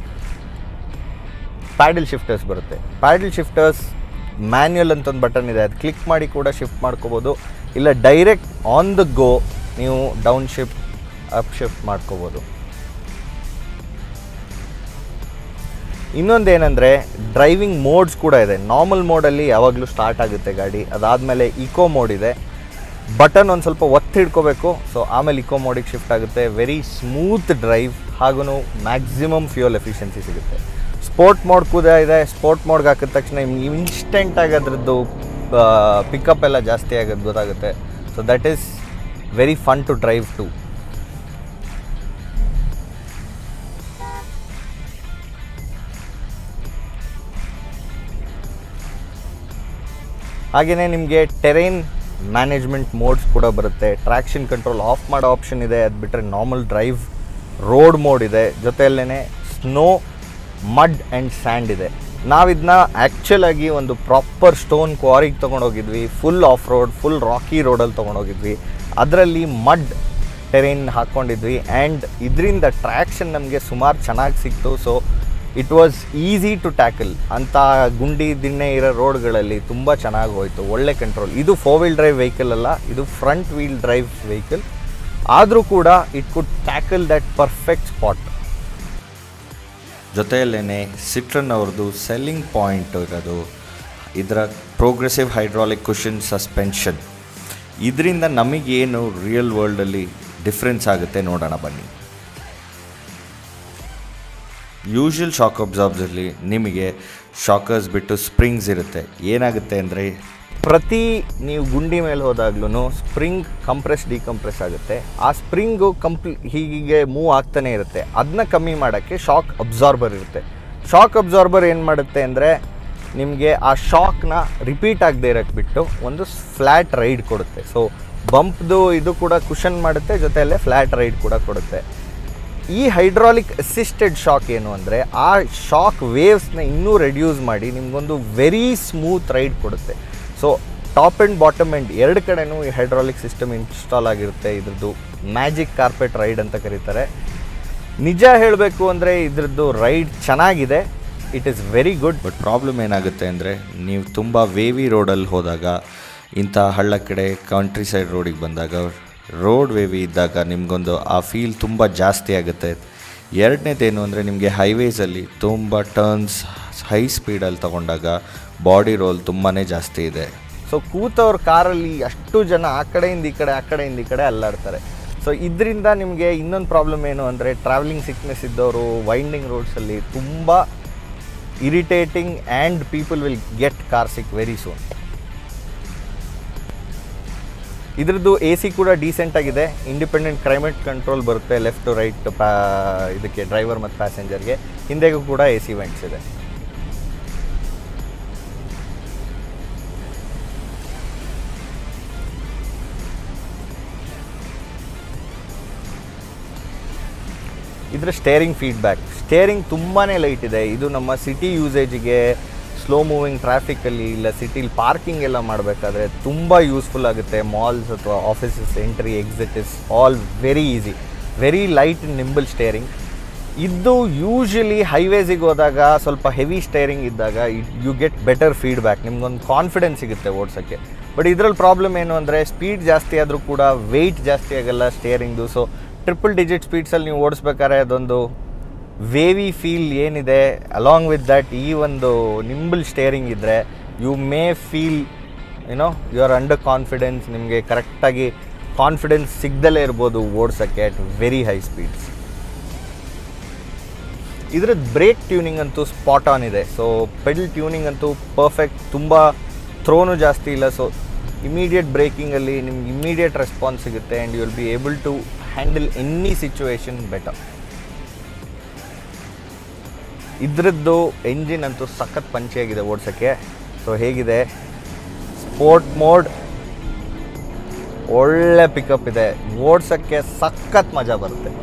ಪ್ಯಾಡಲ್ ಶಿಫ್ಟರ್ಸ್ ಬರುತ್ತೆ ಪ್ಯಾಡಲ್ ಶಿಫ್ಟರ್ಸ್ ಮ್ಯಾನ್ಯಲ್ ಅಂತ ಒಂದು ಬಟನ್ ಇದೆ ಅದು ಕ್ಲಿಕ್ ಮಾಡಿ ಕೂಡ ಶಿಫ್ಟ್ ಮಾಡ್ಕೋಬೋದು ಇಲ್ಲ ಡೈರೆಕ್ಟ್ ಆನ್ ದ ಗೋ ನೀವು ಡೌನ್ ಶಿಫ್ಟ್ ಅಪ್ ಶಿಫ್ಟ್ ಮಾಡ್ಕೋಬೋದು ಇನ್ನೊಂದೇನೆಂದರೆ ಡ್ರೈವಿಂಗ್ ಮೋಡ್ಸ್ ಕೂಡ ಇದೆ ನಾರ್ಮಲ್ ಮೋಡಲ್ಲಿ ಯಾವಾಗಲೂ ಸ್ಟಾರ್ಟ್ ಆಗುತ್ತೆ ಗಾಡಿ ಅದಾದಮೇಲೆ ಇಕೋ ಮೋಡ್ ಇದೆ ಬಟನ್ ಒಂದು ಸ್ವಲ್ಪ ಒತ್ತಿ ಹಿಡ್ಕೋಬೇಕು ಸೊ ಆಮೇಲೆ ಇಕೋ ಮೋಡಿಗೆ ಶಿಫ್ಟ್ ಆಗುತ್ತೆ ವೆರಿ ಸ್ಮೂತ್ ಡ್ರೈವ್ ಹಾಗೂ ಮ್ಯಾಕ್ಸಿಮಮ್ ಫ್ಯೂಯಲ್ ಎಫಿಷಿಯನ್ಸಿ ಸಿಗುತ್ತೆ ಸ್ಪೋರ್ಟ್ ಮೋಡ್ ಕೂಡ ಇದೆ ಸ್ಪೋರ್ಟ್ ಮೋಡ್ಗೆ ಹಾಕಿದ ತಕ್ಷಣ ನಿಮ್ಗೆ ಇನ್ಸ್ಟೆಂಟಾಗಿ ಅದರದ್ದು ಪಿಕಪ್ ಎಲ್ಲ ಜಾಸ್ತಿ ಆಗೋದು ಗೊತ್ತಾಗುತ್ತೆ so that is very fun to drive too ಹಾಗೆಯೇ ನಿಮಗೆ ಟೆರೈನ್ ಮ್ಯಾನೇಜ್ಮೆಂಟ್ ಮೋಡ್ಸ್ ಕೂಡ ಬರುತ್ತೆ ಟ್ರ್ಯಾಕ್ಷನ್ ಕಂಟ್ರೋಲ್ ಆಫ್ ಮಾಡೋ ಆಪ್ಷನ್ ಇದೆ ಅದು ಬಿಟ್ಟರೆ ನಾರ್ಮಲ್ ಡ್ರೈವ್ ರೋಡ್ ಮೋಡ್ ಇದೆ ಜೊತೆಯಲ್ಲೇ ಸ್ನೋ ಮಡ್ ಆ್ಯಂಡ್ ಸ್ಯಾಂಡ್ ಇದೆ ನಾವಿದನ್ನ ಆ್ಯಕ್ಚುಲ್ ಆಗಿ ಒಂದು ಪ್ರಾಪರ್ ಸ್ಟೋನ್ ಕ್ವಾರಿಗೆ ತೊಗೊಂಡೋಗಿದ್ವಿ full off road full rocky ರೋಡಲ್ಲಿ ತೊಗೊಂಡೋಗಿದ್ವಿ ಅದರಲ್ಲಿ ಮಡ್ ಟೆರೈನ್ ಹಾಕ್ಕೊಂಡಿದ್ವಿ ಆ್ಯಂಡ್ ಇದರಿಂದ ಟ್ರ್ಯಾಕ್ಷನ್ ನಮಗೆ ಸುಮಾರು ಚೆನ್ನಾಗಿ ಸಿಕ್ತು so it was easy to tackle ಅಂಥ ಗುಂಡಿ ದಿಣ್ಣೆ ಇರೋ ರೋಡ್ಗಳಲ್ಲಿ ತುಂಬ ಚೆನ್ನಾಗಿ ಹೋಯಿತು ಒಳ್ಳೆ ಕಂಟ್ರೋಲ್ ಇದು ಫೋರ್ ವೀಲ್ ಡ್ರೈವ್ ವೆಹಿಕಲ್ ಅಲ್ಲ ಇದು ಫ್ರಂಟ್ ವೀಲ್ ಡ್ರೈವ್ ವೆಹಿಕಲ್ ಆದರೂ ಕೂಡ it could tackle that perfect spot ಜೊತೆಯಲ್ಲೇ ಸಿಟ್ರನ್ ಅವ್ರದ್ದು ಸೆಲ್ಲಿಂಗ್ ಪಾಯಿಂಟ್ ಇರೋದು ಇದರ ಪ್ರೋಗ್ರೆಸಿವ್ ಹೈಡ್ರಾಲಿಕ್ ಕುಷನ್ ಸಸ್ಪೆನ್ಷನ್ ಇದರಿಂದ ನಮಗೇನು ರಿಯಲ್ ವರ್ಲ್ಡಲ್ಲಿ ಡಿಫ್ರೆನ್ಸ್ ಆಗುತ್ತೆ ನೋಡೋಣ ಬನ್ನಿ ಯೂಶುವಲ್ ಶಾಕ್ ಅಬ್ಸಾರ್ಬ್ಸಲ್ಲಿ ನಿಮಗೆ ಶಾಕರ್ಸ್ ಬಿಟ್ಟು ಸ್ಪ್ರಿಂಗ್ಸ್ ಇರುತ್ತೆ ಏನಾಗುತ್ತೆ ಅಂದರೆ ಪ್ರತಿ ನೀವು ಗುಂಡಿ ಮೇಲೆ ಹೋದಾಗ್ಲೂ ಸ್ಪ್ರಿಂಗ್ ಕಂಪ್ರೆಸ್ ಡಿಕಂಪ್ರೆಸ್ ಆಗುತ್ತೆ ಆ ಸ್ಪ್ರಿಂಗು ಕಂಪ್ಲಿ ಹೀಗೆ ಮೂವ್ ಆಗ್ತಾನೆ ಇರುತ್ತೆ ಅದನ್ನ ಕಮ್ಮಿ ಮಾಡೋಕ್ಕೆ ಶಾಕ್ ಅಬ್ಸಾರ್ಬರ್ ಇರುತ್ತೆ ಶಾಕ್ ಅಬ್ಸಾರ್ಬರ್ ಏನು ಮಾಡುತ್ತೆ ಅಂದರೆ ನಿಮಗೆ ಆ ಶಾಕ್ನ ರಿಪೀಟ್ ಆಗದೆ ಇರೋಕ್ಕೆ ಬಿಟ್ಟು ಒಂದು ಫ್ಲ್ಯಾಟ್ ರೈಡ್ ಕೊಡುತ್ತೆ ಸೊ ಬಂಪ್ದು ಇದು ಕೂಡ ಕುಷನ್ ಮಾಡುತ್ತೆ ಜೊತೆಯಲ್ಲೇ ಫ್ಲ್ಯಾಟ್ ರೈಡ್ ಕೂಡ ಕೊಡುತ್ತೆ ಈ ಹೈಡ್ರಾಲಿಕ್ ಅಸಿಸ್ಟೆಡ್ ಶಾಕ್ ಏನು ಅಂದರೆ ಆ ಶಾಕ್ ವೇವ್ಸ್ನ ಇನ್ನೂ ರೆಡ್ಯೂಸ್ ಮಾಡಿ ನಿಮಗೊಂದು ವೆರಿ ಸ್ಮೂತ್ ರೈಡ್ ಕೊಡುತ್ತೆ so top and bottom end ಎರಡು ಕಡೆನೂ ಈ ಹೈಡ್ರಾಲಿಕ್ ಸಿಸ್ಟಮ್ ಇನ್ಸ್ಟಾಲ್ ಆಗಿರುತ್ತೆ ಇದ್ರದ್ದು ಮ್ಯಾಜಿಕ್ ಕಾರ್ಪೆಟ್ ರೈಡ್ ಅಂತ ಕರೀತಾರೆ ನಿಜ ಹೇಳಬೇಕು ಅಂದರೆ ಇದ್ರದ್ದು ರೈಡ್ ಚೆನ್ನಾಗಿದೆ it is very good but problem ಏನಾಗುತ್ತೆ ಅಂದರೆ ನೀವು ತುಂಬ ವೇವಿ ರೋಡಲ್ಲಿ ಹೋದಾಗ ಇಂಥ ಹಳ್ಳ ಕಡೆ ಕಂಟ್ರಿ ಸೈಡ್ ರೋಡಿಗೆ ಬಂದಾಗ ರೋಡ್ ವೇವಿ ಇದ್ದಾಗ ನಿಮಗೊಂದು ಆ ಫೀಲ್ ತುಂಬ ಜಾಸ್ತಿ ಆಗುತ್ತೆ ಎರಡನೇದೇನು ಅಂದರೆ ನಿಮಗೆ ಹೈವೇಸಲ್ಲಿ ತುಂಬ ಟರ್ನ್ಸ್ ಹೈ ಸ್ಪೀಡಲ್ಲಿ ತೊಗೊಂಡಾಗ ಬಾಡಿ ರೋಲ್ ತುಂಬಾ ಜಾಸ್ತಿ ಇದೆ ಸೊ ಕೂತವ್ರ ಕಾರಲ್ಲಿ ಅಷ್ಟು ಜನ ಆ ಕಡೆಯಿಂದ ಈ ಕಡೆ ಆ ಕಡೆಯಿಂದ ಈ ಕಡೆ ಅಲ್ಲಾಡ್ತಾರೆ ಸೊ ಇದರಿಂದ ನಿಮಗೆ ಇನ್ನೊಂದು ಪ್ರಾಬ್ಲಮ್ ಏನು ಅಂದರೆ ಟ್ರಾವೆಲಿಂಗ್ ಸಿಕ್ನೆಸ್ ಇದ್ದವರು ವೈಂಡಿಂಗ್ ರೋಡ್ಸಲ್ಲಿ ತುಂಬ irritating and people will get car sick very soon ಇದ್ರದ್ದು ಎ ಸಿ ಕೂಡ ಡೀಸೆಂಟ್ ಆಗಿದೆ ಇಂಡಿಪೆಂಡೆಂಟ್ ಕ್ಲೈಮೇಟ್ ಕಂಟ್ರೋಲ್ ಬರುತ್ತೆ ಲೆಫ್ಟ್ ಟು ರೈಟ್ ಪ್ಯಾ ಇದಕ್ಕೆ ಡ್ರೈವರ್ ಮತ್ತು ಪ್ಯಾಸೆಂಜರ್ಗೆ ಹಿಂದೆಗೂ ಕೂಡ ಎ ಸಿ ವೆಂಟ್ಸ್ ಇದೆ ಇದರ ಸ್ಟೇರಿಂಗ್ ಫೀಡ್ಬ್ಯಾಕ್ ಸ್ಟೇರಿಂಗ್ ತುಂಬಾ ಲೈಟ್ ಇದೆ ಇದು ನಮ್ಮ ಸಿಟಿ ಯೂಸೇಜಿಗೆ ಸ್ಲೋ ಮೂವಿಂಗ್ ಟ್ರಾಫಿಕಲ್ಲಿ ಇಲ್ಲ ಸಿಟಿಲಿ ಪಾರ್ಕಿಂಗ್ ಎಲ್ಲ ಮಾಡಬೇಕಾದ್ರೆ ತುಂಬ ಯೂಸ್ಫುಲ್ ಆಗುತ್ತೆ ಮಾಲ್ಸ್ ಅಥವಾ offices entry exit is all very easy very light nimble steering ಇದು ಯೂಶಲಿ ಹೈವೇಸಿಗೆ ಹೋದಾಗ ಸ್ವಲ್ಪ ಹೆವಿ ಸ್ಟೇರಿಂಗ್ ಇದ್ದಾಗ ಯು ಗೆಟ್ ಬೆಟರ್ ಫೀಡ್ಬ್ಯಾಕ್ ನಿಮ್ಗೊಂದು ಕಾನ್ಫಿಡೆನ್ಸ್ ಸಿಗುತ್ತೆ ಓಡ್ಸೋಕ್ಕೆ ಬಟ್ ಇದರಲ್ಲಿ ಪ್ರಾಬ್ಲಮ್ ಏನು ಅಂದರೆ ಸ್ಪೀಡ್ ಜಾಸ್ತಿ ಆದರೂ ಕೂಡ ವೆಯ್ಟ್ ಜಾಸ್ತಿ ಆಗಲ್ಲ ಸ್ಟೇರಿಂಗ್ದು ಸೊ ಟ್ರಿಪಲ್ ಡಿಜಿಟ್ ಸ್ಪೀಡ್ಸಲ್ಲಿ ನೀವು ಓಡಿಸ್ಬೇಕಾದ್ರೆ ಅದೊಂದು ವೇವಿ ಫೀಲ್ ಏನಿದೆ ಅಲಾಂಗ್ ವಿತ್ ದಟ್ ಈ ಒಂದು ನಿಂಬಲ್ ಸ್ಟೇರಿಂಗ್ ಇದ್ದರೆ you may feel you know you are under confidence ನಿಮಗೆ ಕರೆಕ್ಟಾಗಿ ಕಾನ್ಫಿಡೆನ್ಸ್ ಸಿಗ್ದಲೇ ಇರ್ಬೋದು ಓಡ್ಸೋಕ್ಕೆ ಅಟ್ ವೆರಿ ಹೈ ಸ್ಪೀಡ್ಸ್ ಇದ್ರದ್ದು ಬ್ರೇಕ್ ಟ್ಯೂನಿಂಗ್ ಅಂತೂ ಸ್ಪಾಟ್ ಆನ್ ಇದೆ ಸೊ ಪೆಡಲ್ ಟ್ಯೂನಿಂಗ್ ಅಂತೂ ಪರ್ಫೆಕ್ಟ್ ತುಂಬ ಥ್ರೋನು ಜಾಸ್ತಿ ಇಲ್ಲ ಸೊ ಇಮಿಡಿಯೇಟ್ ಬ್ರೇಕಿಂಗಲ್ಲಿ ನಿಮ್ಗೆ ಇಮಿಡಿಯೇಟ್ ರೆಸ್ಪಾನ್ಸ್ ಸಿಗುತ್ತೆ and you will be able to handle any situation better ಇದ್ರದ್ದು ಎಂಜಿನ್ ಅಂತೂ ಸಖತ್ ಪಂಚಿಯಾಗಿದೆ ಓಡ್ಸೋಕ್ಕೆ ಸೊ ಹೇಗಿದೆ ಸ್ಪೋರ್ಟ್ ಮೋಡ್ ಒಳ್ಳೆ ಪಿಕಪ್ ಇದೆ ಓಡ್ಸೋಕ್ಕೆ ಸಖತ್ ಮಜಾ ಬರುತ್ತೆ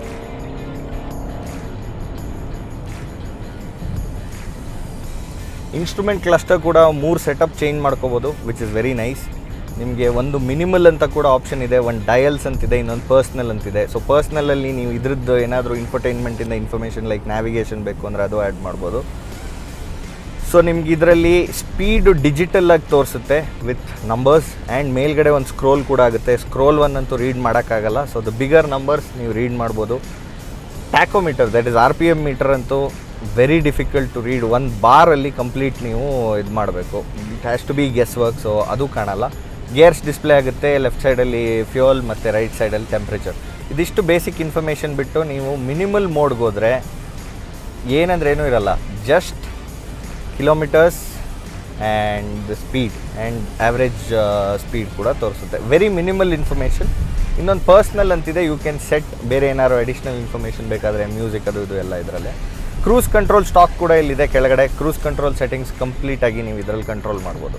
ಇನ್ಸ್ಟ್ರೂಮೆಂಟ್ ಕ್ಲಸ್ಟರ್ ಕೂಡ ಮೂರು ಸೆಟಪ್ ಚೇಂಜ್ ಮಾಡ್ಕೋಬೋದು ವಿಚ್ ಇಸ್ ವೆರಿ ನೈಸ್ ನಿಮಗೆ ಒಂದು ಮಿನಿಮಲ್ ಅಂತ ಕೂಡ ಆಪ್ಷನ್ ಇದೆ ಒಂದು ಡಯಲ್ಸ್ ಅಂತಿದೆ ಇನ್ನೊಂದು ಪರ್ಸ್ನಲ್ ಅಂತಿದೆ ಸೊ ಪರ್ಸ್ನಲಲ್ಲಿ ನೀವು ಇದ್ರದ್ದು ಏನಾದರೂ ಇನ್ಫರ್ಟೈನ್ಮೆಂಟಿಂದ ಇನ್ಫಾರ್ಮೇಷನ್ ಲೈಕ್ ನ್ಯಾವಿಗೇಷನ್ ಬೇಕು ಅಂದರೆ ಅದು ಆ್ಯಡ್ ಮಾಡ್ಬೋದು ಸೊ ನಿಮ್ಗೆ ಇದರಲ್ಲಿ ಸ್ಪೀಡು ಡಿಜಿಟಲ್ ಆಗಿ ತೋರಿಸುತ್ತೆ ವಿತ್ ನಂಬರ್ಸ್ ಆ್ಯಂಡ್ ಮೇಲ್ಗಡೆ ಒಂದು ಸ್ಕ್ರೋಲ್ ಕೂಡ ಆಗುತ್ತೆ ಸ್ಕ್ರೋಲ್ ಒನ್ ಅಂತೂ ರೀಡ್ ಮಾಡೋಕ್ಕಾಗಲ್ಲ ಸೊ ದ ಬಿಗರ್ ನಂಬರ್ಸ್ ನೀವು ರೀಡ್ ಮಾಡ್ಬೋದು tachometer that is R P M meter ಅಂತೂ ವೆರಿ ಡಿಫಿಕಲ್ಟ್ ಟು ರೀಡ್ ಒಂದು ಬಾರಲ್ಲಿ ಕಂಪ್ಲೀಟ್ ನೀವು ಇದು ಮಾಡಬೇಕು it has to be guesswork so ಅದು ಕಾಣಲ್ಲ ಗೇರ್ಸ್ ಡಿಸ್ಪ್ಲೇ ಆಗುತ್ತೆ ಲೆಫ್ಟ್ ಸೈಡಲ್ಲಿ ಫ್ಯೂಯಲ್ ಮತ್ತು ರೈಟ್ ಸೈಡಲ್ಲಿ ಟೆಂಪ್ರೇಚರ್ ಇದಿಷ್ಟು ಬೇಸಿಕ್ ಇನ್ಫಾರ್ಮೇಷನ್ ಬಿಟ್ಟು ನೀವು ಮಿನಿಮಲ್ ಮೋಡ್ಗೆ ಹೋದರೆ ಏನಂದ್ರೆ ಏನೂ ಇರಲ್ಲ just kilometres and speed and average speed ಕೂಡ ತೋರಿಸುತ್ತೆ ವೆರಿ ಮಿನಿಮಲ್ ಇನ್ಫಾರ್ಮೇಷನ್ ಇನ್ನೊಂದು ಪರ್ಸ್ನಲ್ ಅಂತಿದೆ ಯು ಕ್ಯಾನ್ ಸೆಟ್ ಬೇರೆ ಏನಾದ್ರು ಅಡಿಷ್ನಲ್ ಇನ್ಫಾರ್ಮೇಷನ್ ಬೇಕಾದರೆ ಮ್ಯೂಸಿಕ್ ಅದು ಇದು ಎಲ್ಲ ಇದರಲ್ಲೇ ಕ್ರೂಸ್ ಕಂಟ್ರೋಲ್ ಸ್ಟಾಕ್ ಕೂಡ ಇಲ್ಲಿದೆ ಕೆಳಗಡೆ ಕ್ರೂಸ್ ಕಂಟ್ರೋಲ್ ಸೆಟ್ಟಿಂಗ್ಸ್ ಕಂಪ್ಲೀಟಾಗಿ ನೀವು ಇದರಲ್ಲಿ ಕಂಟ್ರೋಲ್ ಮಾಡ್ಬೋದು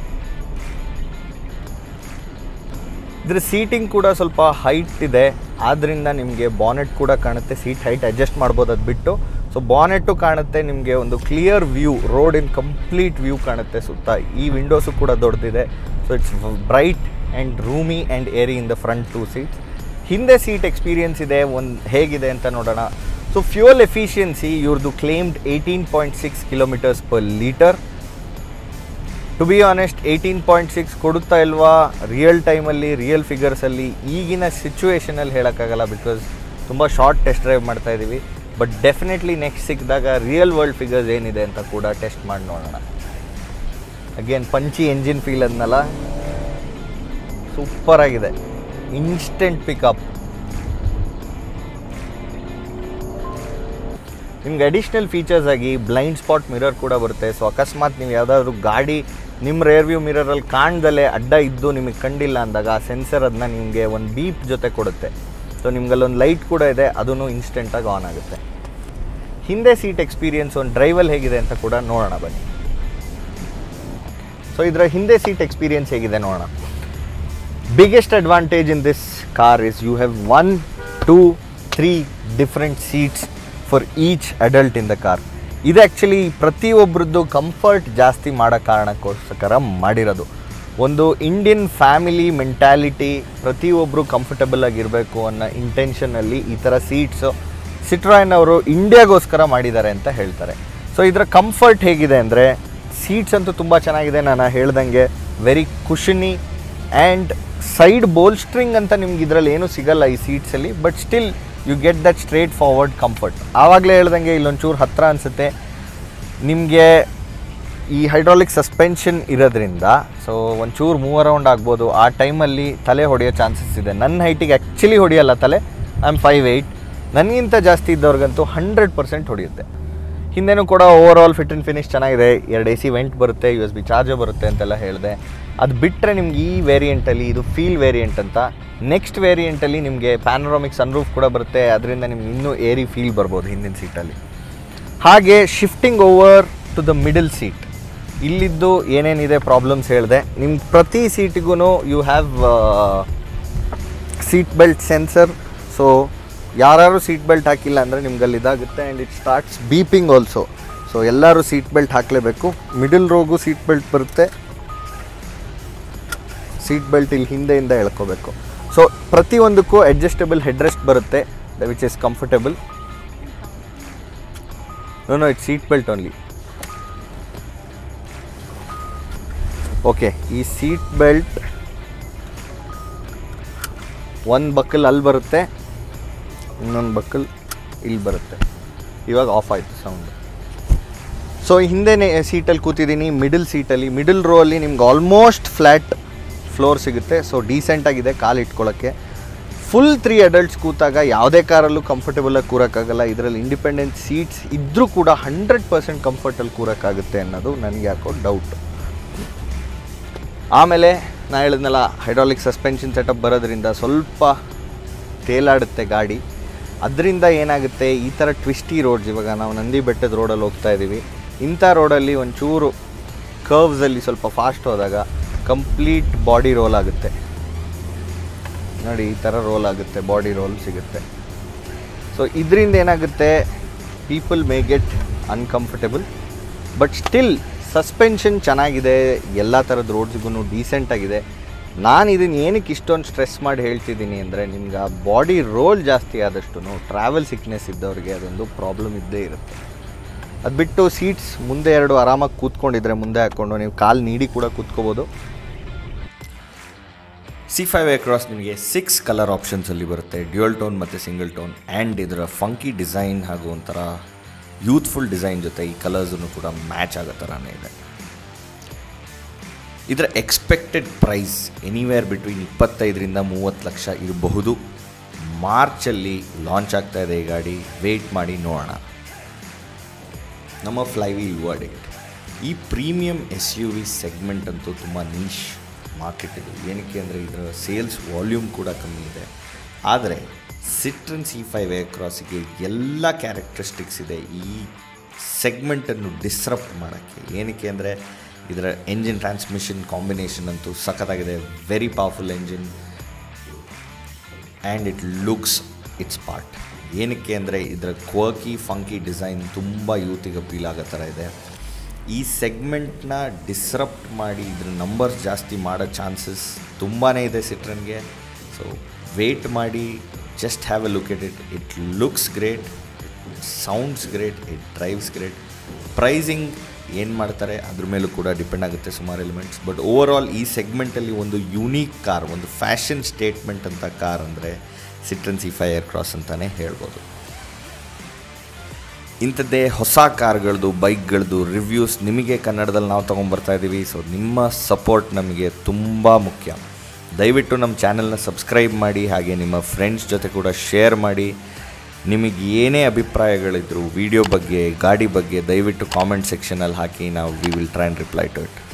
ಇದ್ರ ಸೀಟಿಂಗ್ ಕೂಡ ಸ್ವಲ್ಪ ಹೈಟ್ ಇದೆ ಆದ್ದರಿಂದ ನಿಮಗೆ ಬಾನೆಟ್ ಕೂಡ ಕಾಣುತ್ತೆ ಸೀಟ್ ಹೈಟ್ ಅಡ್ಜಸ್ಟ್ ಮಾಡ್ಬೋದು ಅದು ಬಿಟ್ಟು ಸೊ ಬಾನೆಟ್ಟು ಕಾಣುತ್ತೆ ನಿಮಗೆ ಒಂದು ಕ್ಲಿಯರ್ ವ್ಯೂ ರೋಡಿನ ಕಂಪ್ಲೀಟ್ ವ್ಯೂ ಕಾಣುತ್ತೆ ಸುತ್ತ ಈ ವಿಂಡೋಸು ಕೂಡ ದೊಡ್ಡದಿದೆ so it's bright and roomy and airy in the front two seats ಹಿಂದೆ ಸೀಟ್ ಎಕ್ಸ್ಪೀರಿಯನ್ಸ್ ಇದೆ ಒಂದು ಹೇಗಿದೆ ಅಂತ ನೋಡೋಣ ಸೊ ಫ್ಯೂಯಲ್ ಎಫಿಷಿಯನ್ಸಿ ಇವ್ರದ್ದು claimed eighteen point six kilometres per litre to be honest eighteen point six ಕೊಡುತ್ತಾ ಇಲ್ವಾ ರಿಯಲ್ ಟೈಮಲ್ಲಿ ರಿಯಲ್ ಫಿಗರ್ಸಲ್ಲಿ ಈಗಿನ ಸಿಚುವೇಷನಲ್ಲಿ ಹೇಳೋಕ್ಕಾಗಲ್ಲ ಬಿಕಾಸ್ ತುಂಬ ಶಾರ್ಟ್ ಟೆಸ್ಟ್ ಡ್ರೈವ್ ಮಾಡ್ತಾ ಇದ್ದೀವಿ ಬಟ್ ಡೆಫಿನೆಟ್ಲಿ ನೆಕ್ಸ್ಟ್ ಸಿಕ್ಕಿದಾಗ ರಿಯಲ್ ವರ್ಲ್ಡ್ ಫಿಗರ್ಸ್ ಏನಿದೆ ಅಂತ ಕೂಡ ಟೆಸ್ಟ್ ಮಾಡಿ ನೋಡೋಣ ಅಗೇನ್ ಪಂಚಿ ಎಂಜಿನ್ ಫೀಲ್ ಅದನ್ನಲ್ಲ ಸೂಪರ್ ಆಗಿದೆ ಇನ್ಸ್ಟೆಂಟ್ ಪಿಕಪ್ ನಿಮ್ಗೆ ಅಡಿಷ್ನಲ್ ಫೀಚರ್ಸ್ ಆಗಿ ಬ್ಲೈಂಡ್ ಸ್ಪಾಟ್ ಮಿರರ್ ಕೂಡ ಬರುತ್ತೆ ಸೊ ಅಕಸ್ಮಾತ್ ನೀವು ಯಾವುದಾದ್ರೂ ಗಾಡಿ ನಿಮ್ಮ ರೇರ್ ವ್ಯೂ ಮಿರರಲ್ಲಿ ಕಾಣ್ದಲೇ ಅಡ್ಡ ಇದ್ದು ನಿಮಗೆ ಕಂಡಿಲ್ಲ ಅಂದಾಗ ಆ ಸೆನ್ಸರ್ ಅದನ್ನ ನಿಮಗೆ ಒಂದು ಬೀಪ್ ಜೊತೆ ಕೊಡುತ್ತೆ ಸೊ ನಿಮ್ಗಲ್ಲೊಂದು ಲೈಟ್ ಕೂಡ ಇದೆ ಅದೂ ಇನ್ಸ್ಟೆಂಟಾಗಿ ಆನ್ ಆಗುತ್ತೆ ಹಿಂದೆ ಸೀಟ್ ಎಕ್ಸ್ಪೀರಿಯನ್ಸ್ ಒಂದು ಡ್ರೈವಲ್ಲಿ ಹೇಗಿದೆ ಅಂತ ಕೂಡ ನೋಡೋಣ ಬನ್ನಿ ಸೊ ಇದರ ಹಿಂದೆ ಸೀಟ್ ಎಕ್ಸ್ಪೀರಿಯನ್ಸ್ ಹೇಗಿದೆ ನೋಡೋಣ biggest advantage in this car is you have one two three different seats for each adult in the car ಇದು ಆ್ಯಕ್ಚುಲಿ ಪ್ರತಿಯೊಬ್ಬರದ್ದು ಕಂಫರ್ಟ್ ಜಾಸ್ತಿ ಮಾಡೋ ಕಾರಣಕ್ಕೋಸ್ಕರ ಮಾಡಿರೋದು ಒಂದು ಇಂಡಿಯನ್ ಫ್ಯಾಮಿಲಿ ಮೆಂಟ್ಯಾಲಿಟಿ ಪ್ರತಿಯೊಬ್ಬರು ಕಂಫರ್ಟಬಲ್ ಆಗಿರಬೇಕು ಅನ್ನೋ ಇಂಟೆನ್ಷನಲ್ಲಿ ಈ ಥರ ಸೀಟ್ಸು ಸಿಟ್ರಾಯನ್ ಅವರು ಇಂಡಿಯಾಗೋಸ್ಕರ ಮಾಡಿದ್ದಾರೆ ಅಂತ ಹೇಳ್ತಾರೆ ಸೊ ಇದರ ಕಂಫರ್ಟ್ ಹೇಗಿದೆ ಅಂದರೆ ಸೀಟ್ಸ್ ಅಂತೂ ತುಂಬ ಚೆನ್ನಾಗಿದೆ ನಾನು ಹೇಳ್ದಂಗೆ very cushy and side bolstering ಅಂತ ನಿಮ್ಗೆ ಇದರಲ್ಲಿ ಏನೂ ಸಿಗಲ್ಲ ಈ ಸೀಟ್ಸಲ್ಲಿ but still you get that straightforward comfort ಆವಾಗಲೇ ಹೇಳ್ದಂಗೆ ಇಲ್ಲೊಂಚೂರು ಹತ್ತಿರ ಅನಿಸುತ್ತೆ ನಿಮಗೆ ಈ ಹೈಡ್ರಾಲಿಕ್ ಸಸ್ಪೆನ್ಷನ್ ಇರೋದ್ರಿಂದ ಸೊ ಒಂಚೂರು ಮೂವ್ ಅರೌಂಡ್ ಆಗ್ಬೋದು ಆ ಟೈಮಲ್ಲಿ ತಲೆ ಹೊಡೆಯೋ ಚಾನ್ಸಸ್ ಇದೆ ನನ್ನ ಹೈಟಿಗೆ ಆ್ಯಕ್ಚುಲಿ ಹೊಡೆಯಲ್ಲ ತಲೆ ಐ ಆಮ್ ಫೈವ್ ಏಯ್ಟ್ ನನಗಿಂತ ಜಾಸ್ತಿ ಇದ್ದವ್ರಿಗಂತೂ ಹಂಡ್ರೆಡ್ ಪರ್ಸೆಂಟ್ ಹೊಡೆಯುತ್ತೆ ಹಿಂದೆನೂ ಕೂಡ overall fit and finish ಚೆನ್ನಾಗಿದೆ ಎರಡು ಎ ಸಿ ವೆಂಟ್ ಬರುತ್ತೆ ಯು ಎಸ್ ಬಿ ಚಾರ್ಜರ್ ಬರುತ್ತೆ ಅಂತೆಲ್ಲ ಹೇಳಿದೆ ಅದು ಬಿಟ್ಟರೆ ನಿಮ್ಗೆ ಈ ವೇರಿಯಂಟಲ್ಲಿ ಇದು ಫೀಲ್ ವೇರಿಯಂಟ್ ಅಂತ ನೆಕ್ಸ್ಟ್ ವೇರಿಯಂಟಲ್ಲಿ ನಿಮಗೆ ಪ್ಯಾನರಾಮಿಕ್ ಸನ್ರೂಫ್ ಕೂಡ ಬರುತ್ತೆ ಅದರಿಂದ ನಿಮ್ಗೆ ಇನ್ನೂ ಏರಿ ಫೀಲ್ ಬರ್ಬೋದು ಹಿಂದಿನ ಸೀಟಲ್ಲಿ ಹಾಗೆ shifting over to the middle seat ಇಲ್ಲಿದ್ದು ಏನೇನಿದೆ ಪ್ರಾಬ್ಲಮ್ಸ್ ಹೇಳಿದೆ ನಿಮ್ಮ ಪ್ರತಿ ಸೀಟಿಗೂ you have seat belt sensor so ಯಾರು ಸೀಟ್ ಬೆಲ್ಟ್ ಹಾಕಿಲ್ಲ ಅಂದರೆ ನಿಮ್ಗೆ ಅಲ್ಲಿ ಇದಾಗುತ್ತೆ and it starts beeping also so ಎಲ್ಲರೂ ಸೀಟ್ ಬೆಲ್ಟ್ ಹಾಕಲೇಬೇಕು ಮಿಡಲ್ ರೋಗು ಸೀಟ್ ಬೆಲ್ಟ್ ಬರುತ್ತೆ ಸೀಟ್ ಬೆಲ್ಟ್ ಇಲ್ಲಿ ಹಿಂದೆಯಿಂದ ಎಳ್ಕೋಬೇಕು ಸೊ ಪ್ರತಿಯೊಂದಕ್ಕೂ ಅಡ್ಜಸ್ಟಬಲ್ ಹೆಡ್ ರೆಸ್ಟ್ ಬರುತ್ತೆ which is comfortable no no it seat belt only okay ಈ ಸೀಟ್ ಬೆಲ್ಟ್ ಒಂದು ಬಕ್ಕಲ್ ಅಲ್ಲಿ ಬರುತ್ತೆ ಇನ್ನೊಂದು ಬಕ್ಕಲ್ ಇಲ್ಲಿ ಬರುತ್ತೆ ಇವಾಗ ಆಫ್ ಆಯಿತು ಸೌಂಡ್ ಸೊ ಹಿಂದೆನೇ ಸೀಟಲ್ಲಿ ಕೂತಿದ್ದೀನಿ ಮಿಡಲ್ ಸೀಟಲ್ಲಿ ಮಿಡಲ್ ರೋ ಅಲ್ಲಿ ನಿಮ್ಗೆ ಆಲ್ಮೋಸ್ಟ್ ಫ್ಲ್ಯಾಟ್ ಫ್ಲೋರ್ ಸಿಗುತ್ತೆ ಸೊ ಡೀಸೆಂಟಾಗಿದೆ ಕಾಲು ಇಟ್ಕೊಳ್ಳೋಕ್ಕೆ ಫುಲ್ ತ್ರೀ ಅಡಲ್ಟ್ಸ್ ಕೂತಾಗ ಯಾವುದೇ ಕಾರಲ್ಲೂ ಕಂಫರ್ಟಬಲಾಗಿ ಕೂರೋಕ್ಕಾಗಲ್ಲ ಇದರಲ್ಲಿ ಇಂಡಿಪೆಂಡೆಂಟ್ ಸೀಟ್ಸ್ ಇದ್ದರೂ ಕೂಡ ಹಂಡ್ರೆಡ್ ಪರ್ಸೆಂಟ್ ಕಂಫರ್ಟಲ್ಲಿ ಕೂರೋಕ್ಕಾಗುತ್ತೆ ಅನ್ನೋದು ನನಗೆ ಯಾಕೋ ಡೌಟ್ ಆಮೇಲೆ ನಾ ಹೇಳಿದ್ನಲ್ಲ ಹೈಡ್ರಾಲಿಕ್ ಸಸ್ಪೆನ್ಷನ್ ಸೆಟಪ್ ಬರೋದ್ರಿಂದ ಸ್ವಲ್ಪ ತೇಲಾಡುತ್ತೆ ಗಾಡಿ ಅದರಿಂದ ಏನಾಗುತ್ತೆ ಈ ಥರ ಟ್ವಿಸ್ಟಿ ರೋಡ್ಸ್ ಇವಾಗ ನಾವು ನಂದಿ ಬೆಟ್ಟದ ರೋಡಲ್ಲಿ ಹೋಗ್ತಾ ಇದ್ದೀವಿ ಇಂಥ ರೋಡಲ್ಲಿ ಒಂಚೂರು ಕರ್ವ್ಸಲ್ಲಿ ಸ್ವಲ್ಪ ಫಾಸ್ಟ್ ಹೋದಾಗ ಕಂಪ್ಲೀಟ್ ಬಾಡಿ ರೋಲ್ ಆಗುತ್ತೆ ನೋಡಿ ಈ ಥರ ರೋಲ್ ಆಗುತ್ತೆ ಬಾಡಿ ರೋಲ್ ಸಿಗುತ್ತೆ ಸೊ ಇದರಿಂದ ಏನಾಗುತ್ತೆ people may get uncomfortable but still suspension ಚೆನ್ನಾಗಿದೆ ಎಲ್ಲ ಥರದ ರೋಡ್ಸ್ಗೂ ಡೀಸೆಂಟಾಗಿದೆ ನಾನು ಇದನ್ನು ಏನಕ್ಕೆ ಇಷ್ಟೊಂದು ಸ್ಟ್ರೆಸ್ ಮಾಡಿ ಹೇಳ್ತಿದ್ದೀನಿ ಅಂದರೆ ನಿಮ್ಗೆ ಆ ಬಾಡಿ ರೋಲ್ ಜಾಸ್ತಿ ಆದಷ್ಟು ಟ್ರಾವೆಲ್ ಸಿಕ್ನೆಸ್ ಇದ್ದವ್ರಿಗೆ ಅದೊಂದು ಪ್ರಾಬ್ಲಮ್ ಇದ್ದೇ ಇರುತ್ತೆ ಅದು ಬಿಟ್ಟು ಸೀಟ್ಸ್ ಮುಂದೆ ಎರಡು ಆರಾಮಾಗಿ ಕೂತ್ಕೊಂಡಿದ್ರೆ ಮುಂದೆ ಹಾಕ್ಕೊಂಡು ನೀವು ಕಾಲು ನೀಡಿ ಕೂಡ ಕೂತ್ಕೋಬೋದು ಸಿ ಫೈವ್ ಎ ಕ್ರಾಸ್ ನಿಮಗೆ ಸಿಕ್ಸ್ ಕಲರ್ ಆಪ್ಷನ್ಸಲ್ಲಿ ಬರುತ್ತೆ ಡ್ಯುಯಲ್ ಟೋನ್ ಮತ್ತು ಸಿಂಗಲ್ ಟೋನ್ ಆ್ಯಂಡ್ ಇದರ ಫಂಕಿ ಡಿಸೈನ್ ಹಾಗೂ ಒಂಥರ ಯೂತ್ಫುಲ್ ಡಿಸೈನ್ ಜೊತೆ ಈ ಕಲರ್ಸನ್ನು ಕೂಡ ಮ್ಯಾಚ್ ಆಗೋ ಥರನೇ ಇದೆ ಇದರ ಎಕ್ಸ್ಪೆಕ್ಟೆಡ್ ಪ್ರೈಸ್ ಎನಿವೇರ್ ಬಿಟ್ವೀನ್ ಇಪ್ಪತ್ತೈದರಿಂದ ಮೂವತ್ತು ಲಕ್ಷ ಇರಬಹುದು ಮಾರ್ಚಲ್ಲಿ ಲಾಂಚ್ ಆಗ್ತಾ ಇದೆ ಈ ಗಾಡಿ ವೆಯ್ಟ್ ಮಾಡಿ ನೋಡೋಣ ನಮ್ಮ ಫ್ಲೈವೀಲ್ ವರ್ಡಿಕ್ಟ್ ಈ premium S U V segment ಅಂತೂ ತುಂಬ ನೀಶ್ ಮಾರ್ಕೆಟ್ ಇದೆ ಏನಕ್ಕೆ ಅಂದರೆ ಇದರ ಸೇಲ್ಸ್ ವಾಲ್ಯೂಮ್ ಕೂಡ ಕಮ್ಮಿ ಇದೆ ಆದರೆ ಸಿಟ್ರನ್ ಸಿ ಫೈವ್ ಏರ್ ಕ್ರಾಸಿಗೆ ಎಲ್ಲ ಕ್ಯಾರೆಕ್ಟರಿಸ್ಟಿಕ್ಸ್ ಇದೆ ಈ ಸೆಗ್ಮೆಂಟನ್ನು ಡಿಸ್ರಪ್ಟ್ ಮಾಡೋಕ್ಕೆ ಏನಕ್ಕೆ ಅಂದರೆ ಇದರ ಎಂಜಿನ್ ಟ್ರಾನ್ಸ್ಮಿಷನ್ ಕಾಂಬಿನೇಷನ್ ಅಂತೂ ಸಖತ್ತಾಗಿದೆ very powerful engine and it looks it's part ಏನಕ್ಕೆ ಅಂದರೆ ಇದರ ಕ್ವರ್ಕಿ ಫಂಕಿ ಡಿಸೈನ್ ತುಂಬ ಯೂತಿಗೆ ಅಪೀಲ್ ಆಗೋ ಥರ ಇದೆ ಈ ಸೆಗ್ಮೆಂಟ್ನ ಡಿಸ್ರಪ್ಟ್ ಮಾಡಿ ಇದ್ರ ನಂಬರ್ಸ್ ಜಾಸ್ತಿ ಮಾಡೋ ಚಾನ್ಸಸ್ ತುಂಬಾ ಇದೆ ಸಿಟ್ರನ್ಗೆ ಸೊ ವೇಟ್ ಮಾಡಿ just have a look at it it looks great sounds great it drives great pricing ಏನು ಮಾಡ್ತಾರೆ ಅದ್ರ ಮೇಲೂ ಕೂಡ ಡಿಪೆಂಡ್ ಆಗುತ್ತೆ ಸುಮಾರು ಎಲಿಮೆಂಟ್ಸ್ ಬಟ್ ಓವರ್ ಆಲ್ ಈ ಸೆಗ್ಮೆಂಟಲ್ಲಿ ಒಂದು ಯೂನೀಕ್ ಕಾರ್ ಒಂದು ಫ್ಯಾಷನ್ ಸ್ಟೇಟ್ಮೆಂಟ್ ಅಂತ ಕಾರ್ ಅಂದರೆ Citroen C five Aircross ಅಂತಲೇ ಹೇಳ್ಬೋದು ಇಂಥದ್ದೇ ಹೊಸ ಕಾರ್ಗಳದ್ದು ಬೈಕ್ಗಳದ್ದು ರಿವ್ಯೂಸ್ ನಿಮಗೆ ಕನ್ನಡದಲ್ಲಿ ನಾವು ತೊಗೊಂಬರ್ತಾ ಇದ್ದೀವಿ ಸೊ ನಿಮ್ಮ ಸಪೋರ್ಟ್ ನಮಗೆ ತುಂಬ ಮುಖ್ಯ ದಯವಿಟ್ಟು ನಮ್ಮ ಚಾನಲ್ನ ಸಬ್ಸ್ಕ್ರೈಬ್ ಮಾಡಿ ಹಾಗೆ ನಿಮ್ಮ ಫ್ರೆಂಡ್ಸ್ ಜೊತೆ ಕೂಡ ಶೇರ್ ಮಾಡಿ ನಿಮಗೆ ಏನೇ ಅಭಿಪ್ರಾಯಗಳಿದ್ರು ವಿಡಿಯೋ ಬಗ್ಗೆ ಗಾಡಿ ಬಗ್ಗೆ ದಯವಿಟ್ಟು ಕಾಮೆಂಟ್ ಸೆಕ್ಷನಲ್ಲಿ ಹಾಕಿ ನಾವು we will try and reply to it